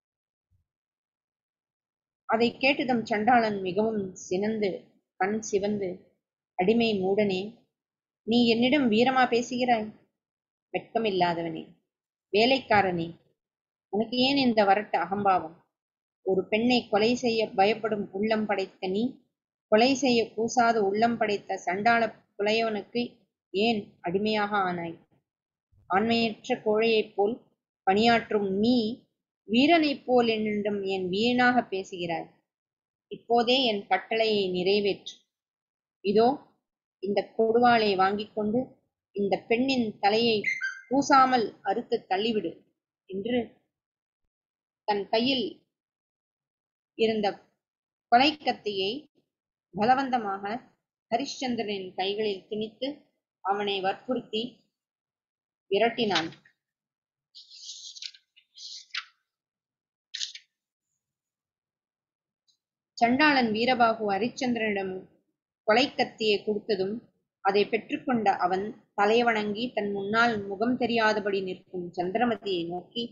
அதை கேட்டதும் சண்டாளன் மிகவும் சினந்து கண் சிவந்து அடிமை மூடனே நீ என்னிடம் வீரமா பேசுகிறாய் வெட்கமில்லாதவனே வேலைக்காரனே உனக்கு ஏன் இந்த வரட்டு அகம்பாவம் ஒரு பெண்ணை கொலை செய்ய பயப்படும் உள்ளம் படைத்த நீ கொலை செய்ய கூசாத உள்ளம் படைத்த சண்டாள புலையவனுக்கு ஏன் அடிமையாக ஆனாய் ஆண்மையற்ற கோழையைப் போல் பணியாற்றும் நீ வீரனைப் போல் என்னிடம் என் வீணாக பேசுகிறாய் இப்போதே என் கட்டளையை நிறைவேற்று இதோ இந்த கொடுவாளை வாங்கிக் கொண்டு இந்த பெண்ணின் தலையை பூசாமல் அறுத்து தள்ளிவிடு என்று தன் கையில் இருந்த கொலைக்கத்தியை பலவந்தமாக ஹரிಶ್ಚಂದ್ರனின் கைகளில் திணித்து அவனை வற்புறுத்தி விரட்டினான் சண்டாளன் வீரபாகு ஹரிச்சந்திரனிடம் கொலைக்கத்தியை கொடுத்ததும் அதை பெற்றுக்கொண்ட அவன் தலைவணங்கி தன் முன்னால் முகம் தெரியாதபடி நிற்கும் சந்திரமதியை நோக்கி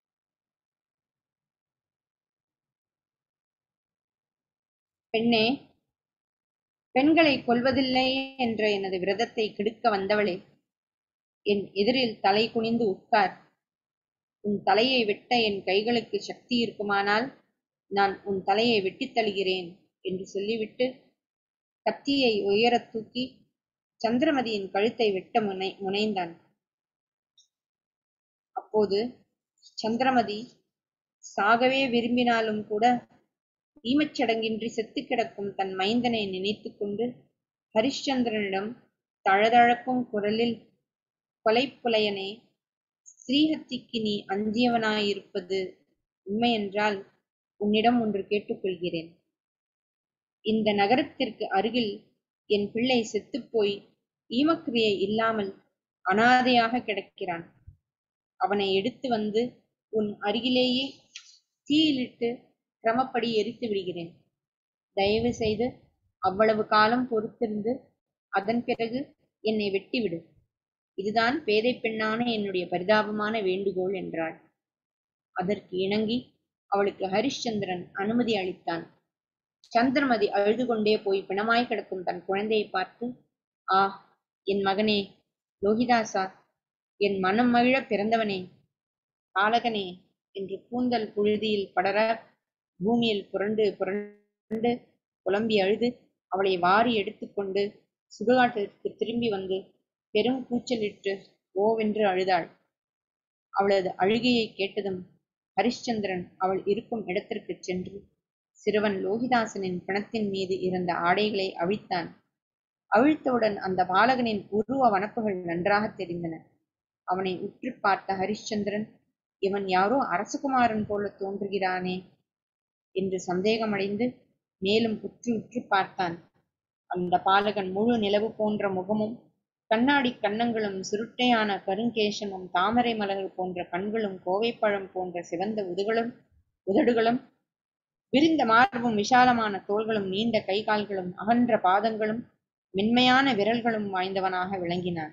பெண்ணே பெண்களை கொல்வதில்லை என்ற எனது விரதத்தை கெடுக்க வந்தவளே என் எதிரில் தலை குனிந்து உட்கார் உன் தலையை வெட்ட என் கைகளுக்கு சக்தி இருக்குமானால் நான் உன் தலையை வெட்டித் தழுகிறேன் என்று சொல்லிவிட்டு கத்தியை உயரத் தூக்கி சந்திரமதியின் கழுத்தை வெட்ட முனை முனைந்தான் அப்போது சந்திரமதி சாகவே விரும்பினாலும் கூட ஈமச்சடங்கின்றி செத்து கிடக்கும் தன் மைந்தனை நினைத்து கொண்டு ஹரிಶ್ಚಂದ್ರனிடம் தழதழக்கும் குரலில் கொலைப்புலையனே ஸ்ரீஹத்திக்கு நீ அஞ்சியவனாயிருப்பது உண்மையென்றால் உன்னிடம் ஒன்று கேட்டுக்கொள்கிறேன் இந்த நகரத்திற்கு அருகில் என் பிள்ளை செத்துப்போய் ஈமக்கிரியை இல்லாமல் அனாதையாக கிடக்கிறான் அவனை எடுத்து வந்து உன் அருகிலேயே தீயிலிட்டு கிரமப்படி எரித்து விடுகிறேன் தயவு செய்து அவ்வளவு காலம் பொறுத்திருந்து அதன் பிறகு என்னை வெட்டிவிடு இதுதான் பேதை பெண்ணான என்னுடைய பரிதாபமான வேண்டுகோள் என்றாள் அதற்கு இணங்கி அவளுக்கு ஹரிಶ್ಚಂದ್ரன் அனுமதி அளித்தான் சந்திரமதி அழுது கொண்டே போய் பிணமாய் கிடக்கும் தன் குழந்தையை பார்த்து ஆ என் மகனே லோகிதாசா என் மனம் மகிழ பிறந்தவனே பாலகனே என்று கூந்தல் புழுதியில் படர பூமியில் புரண்டு புரண்டு புலம்பி அழுது அவளை வாரி எடுத்துக்கொண்டு சுடுகாட்டிற்கு திரும்பி வந்து பெரும் கூச்சலிட்டு ஓவென்று அழுதாள் அவளது அழுகையை கேட்டதும் ஹரிಶ್ಚಂದ್ரன் அவள் இருக்கும் இடத்திற்குச் சென்று சிறுவன் லோகிதாசனின் பிணத்தின் மீது இருந்த ஆடைகளை அவிழ்த்தான் அவிழ்த்தவுடன் அந்த பாலகனின் உருவ வனப்புகள் நன்றாக தெரிந்தன அவனை உற்று பார்த்த ஹரிಶ್ಚಂದ್ரன் இவன் யாரோ அரசகுமாரன் போல தோன்றுகிறானே என்று சந்தேகமடைந்து மேலும் உற்று உற்று பார்த்தான் அந்த பாலகன் முழு நிலவு போன்ற முகமும் கண்ணாடி கன்னங்களும் சுருட்டையான கருங்கேசமும் தாமரை மலர்கள் போன்ற கண்களும் கோவைப்பழம் போன்ற சிவந்த உதுகளும் உதடுகளும் விரிந்த மார்பும் விஷாலமான தோள்களும் நீண்ட கை கால்களும் அகன்ற பாதங்களும் மென்மையான விரல்களும் வாய்ந்தவனாக விளங்கினான்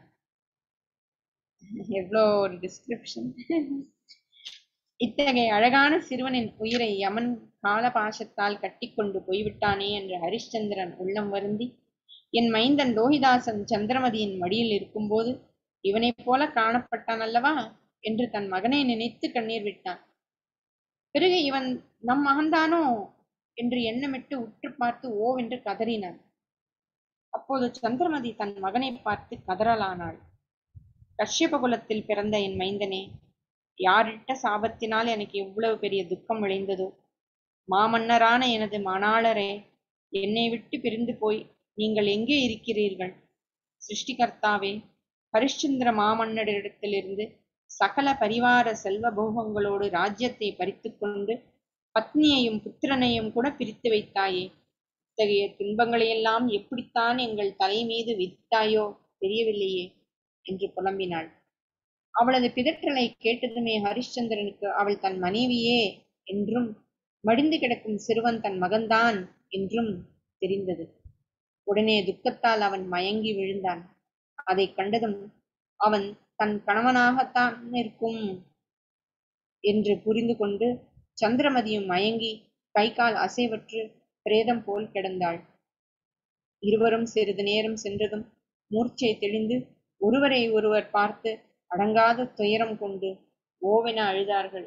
எவ்வளோ ஒரு டிஸ்கிரிப்ஷன் இத்தகைய அழகான சிறுவனின் உயிரை யமன் காலபாசத்தால் கட்டிக்கொண்டு போய்விட்டானே என்று ஹரிಶ್ಚಂದ್ரன் உள்ளம் வருந்தி என் மைந்தன் லோகிதாசன் சந்திரமதியின் மடியில் இருக்கும்போது இவனைப் போல காணப்பட்டான் அல்லவா என்று தன் மகனை நினைத்து கண்ணீர் விட்டான் பிறகு இவன் நம் மகன்தானோ என்று எண்ணமிட்டு உற்று பார்த்து ஓவென்று கதறினான் அப்போது சந்திரமதி தன் மகனை பார்த்து கதறலானாள் கஷ்யப குலத்தில் பிறந்த என் மைந்தனே யாரிட்ட சாபத்தினால் எனக்கு எவ்வளவு பெரிய துக்கம் விளைந்ததோ மாமன்னரான எனது மணாளரே என்னை விட்டு பிரிந்து போய் நீங்கள் எங்கே இருக்கிறீர்கள் சிருஷ்டிகர்த்தாவே ஹரிಶ್ಚಂದ್ರ மாமன்னரிடத்திலிருந்து சகல பரிவார செல்வ போகங்களோடு ராஜ்யத்தை பறித்துக் கொண்டு பத்னியையும் புத்திரனையும் கூட பிரித்து வைத்தாயே இத்தகைய துன்பங்களையெல்லாம் எப்படித்தான் எங்கள் தலை மீது விதித்தாயோ தெரியவில்லையே என்று புலம்பினாள் அவளது பிதற்றலை கேட்டதுமே ஹரிಶ್ಚಂದ್ரனுக்கு அவள் தன் மனைவியே என்றும் மடிந்து கிடக்கும் சிறுவன் தன் மகன்தான் என்றும் தெரிந்தது உடனே துக்கத்தால் அவன் மயங்கி விழுந்தான் அதைக் கண்டதும் அவன் தன் கணவனாகத்தான் இருக்கும் என்று புரிந்து கொண்டு சந்திரமதியும் மயங்கி கை கால் அசைவற்று பிரேதம் போல் கிடந்தாள் இருவரும் சிறிது நேரம் சென்றதும் மூர்ச்சை தெளிந்து ஒருவரை ஒருவர் பார்த்து அடங்காத துயரம் கொண்டு ஓவென அழுதார்கள்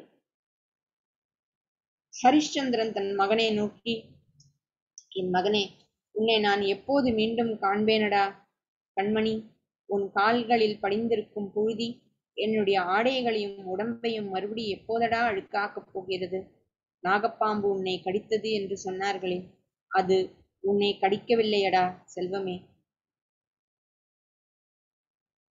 ஹரிಶ್ಚಂದ್ரன் தன் மகனை நோக்கி என் மகனே உன்னை நான் எப்போது மீண்டும் காண்பேனடா கண்மணி உன் கால்களில் படிந்திருக்கும் புழுதி என்னுடைய ஆடைகளையும் உடம்பையும் மறுபடி எப்போதடா அழுக்காக்கப் போகிறது நாகப்பாம்பு உன்னை கடித்தது என்று சொன்னார்களே அது உன்னை கடிக்கவில்லையடா செல்வமே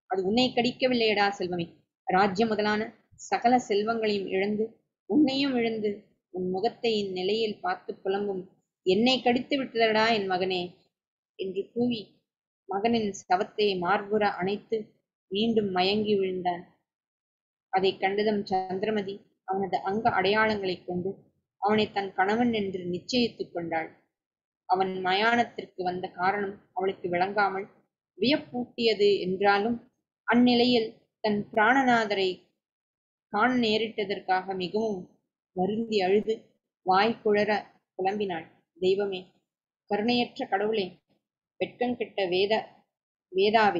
அது உன்னை கடிக்கவில்லையடா செல்வமே ராஜ்யம் முதலான சகல செல்வங்களையும் இழந்து உன்னையும் இழந்து உன் முகத்தை இந்நிலையில் பார்த்து புலம்பும் என்னை கடித்து விட்டதடா என் மகனே என்று கூவி மகனின் சவத்தை மார்புற அணைத்து மீண்டும் மயங்கி விழுந்தான் அதைக் கண்டதும் சந்திரமதி அவனது அங்க அடையாளங்களைக் கொண்டு அவனை தன் கணவன் என்று நிச்சயித்துக் கொண்டாள் அவன் மயானத்திற்கு வந்த காரணம் அவளுக்கு விளங்காமல் வியப்பூட்டியது என்றாலும் அந்நிலையில் தன் பிராணநாதரை காண நேரிட்டதற்காக மிகவும் வருந்தி அழுது வாய் குழற புலம்பினாள் தெய்வமே கருணையற்ற கடவுளே வெட்கங்கெட்ட வேத வேதாவே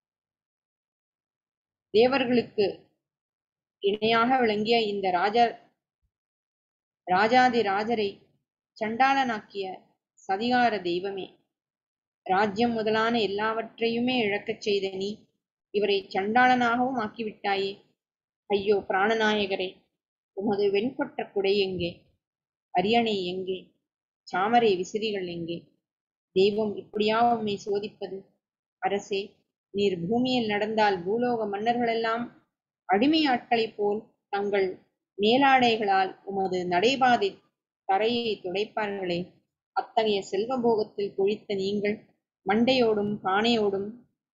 தேவர்களுக்கு இணையாக விளங்கிய இந்த ராஜா ராஜாதி ராஜரை சண்டாளனாக்கிய சதிகார தெய்வமே ராஜ்யம் முதலான எல்லாவற்றையுமே இழக்கச் செய்த நீ இவரை சண்டாளனாகவும் ஆக்கிவிட்டாயே ஐயோ பிராணநாயகரே உமது வெண்கொற்ற குடை எங்கே அரியணை எங்கே சாமரை விசிறிகள் எங்கே தெய்வம் இப்படியா உம்மை சோதிப்பது அரசே நீர் பூமியில் நடந்தால் பூலோக மன்னர்களெல்லாம் அடிமை ஆட்களைப் போல் தங்கள் மேலாடைகளால் உமது நடைபாதை தரையை துடைப்பார்களே அத்தகைய செல்வபோகத்தில் குழித்த நீங்கள் மண்டையோடும் பானையோடும்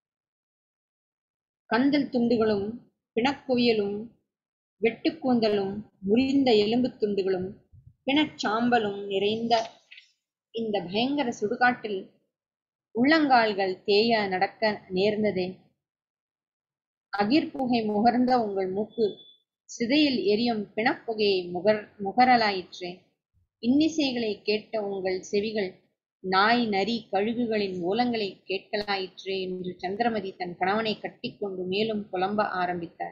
கந்தல் துண்டுகளும் பிணக்குவியலும் வெட்டுக்கூந்தலும் முறிந்த எலும்புத் துண்டுகளும் பிணச்சாம்பலும் நிறைந்த இந்த பயங்கர சுடுகாட்டில் உள்ளங்கால்கள் தேய நடக்க நேர்ந்ததே அகிர்புகை முகர்ந்த உங்கள் மூக்கு சிதையில் எரியும் பிணப்புகையை முகர் முகரலாயிற்றே இன்னிசைகளை கேட்ட உங்கள் செவிகள் நாய் நரி கழுகுகளின் ஓலங்களை கேட்கலாயிற்றே என்று சந்திரமதி தன் கணவனை கட்டிக்கொண்டு மேலும் புலம்ப ஆரம்பித்தார்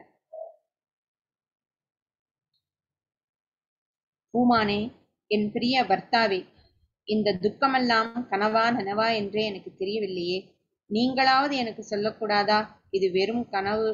பூமானே என் பிரிய பர்த்தாவே இந்த துக்கமெல்லாம் கனவா நனவா என்றே எனக்கு தெரியவில்லையே நீங்களாவது எனக்கு சொல்லக்கூடாதா இது வெறும் கனவு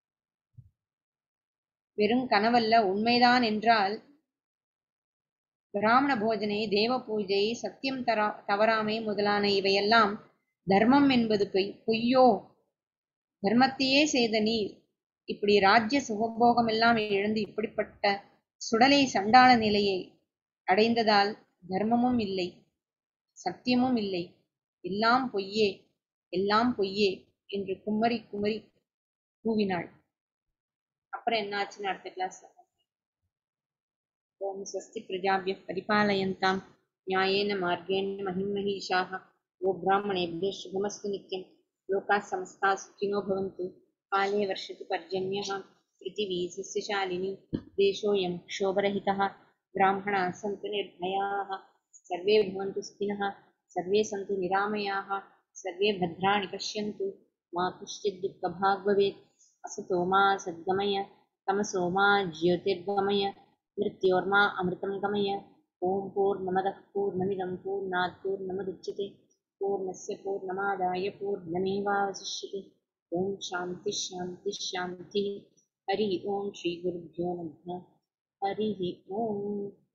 வெறும் கனவல்ல உண்மைதான் என்றால் பிராமண போஜனை தேவ பூஜை சத்தியம் தரா தவறாமை முதலான இவையெல்லாம் தர்மம் என்பது பொய் பொய்யோ தர்மத்தையே செய்த நீர் இப்படி ராஜ்ய சுகபோகம் எல்லாம் இழந்து இப்படிப்பட்ட சுடலை சண்டாள நிலையை அடைந்ததால் தர்மமும் இல்லை சத்தியமும் இல்லை எல்லாம் பொய்யே எல்லாம் பொய்யே என்று குமரி குமரி கூவினாள் அப்புறம் என்னாச்சுன்னு அடுத்த கிளாஸ் ஓம் ஸ்வஸ்தி பிரஜாபிய பரிபாலயந்தாம் நியாயேன மார்கேண மகிமஹீஷாः ஓ பிராமணேभ्यः शुभमस्तु नित्यं लोकाः समस्ताः सुखिनो भवन्तु काले वर्षतु पर्जन्यः पृथिवी सस्यशालिनी देशोऽयं क्षोभरहितः ब्राह्मणाः सन्तु निर्भयाः सर्वे भवन्तु सुखिनः सर्वे सन्तु निरामयाः सर्वे भद्राणि पश्यन्तु मा कश्चित् दुःखभाग् भवेत् असतो मा सद्गमय तमसो मा ज्योतिर्गमय मृत्योर्मा अमृतं गमय ॐ पूर्णमदः पूर्णमिदं पूर्णात् पूर्णमुदच्यते पूर्णस्य पूर्णमादाय पूर्णमेवावशिष्यते ॐ शान्तिः शान्तिः शान्तिः हरिः ॐ श्रीगुरुभ्यो नमः हरिः ॐ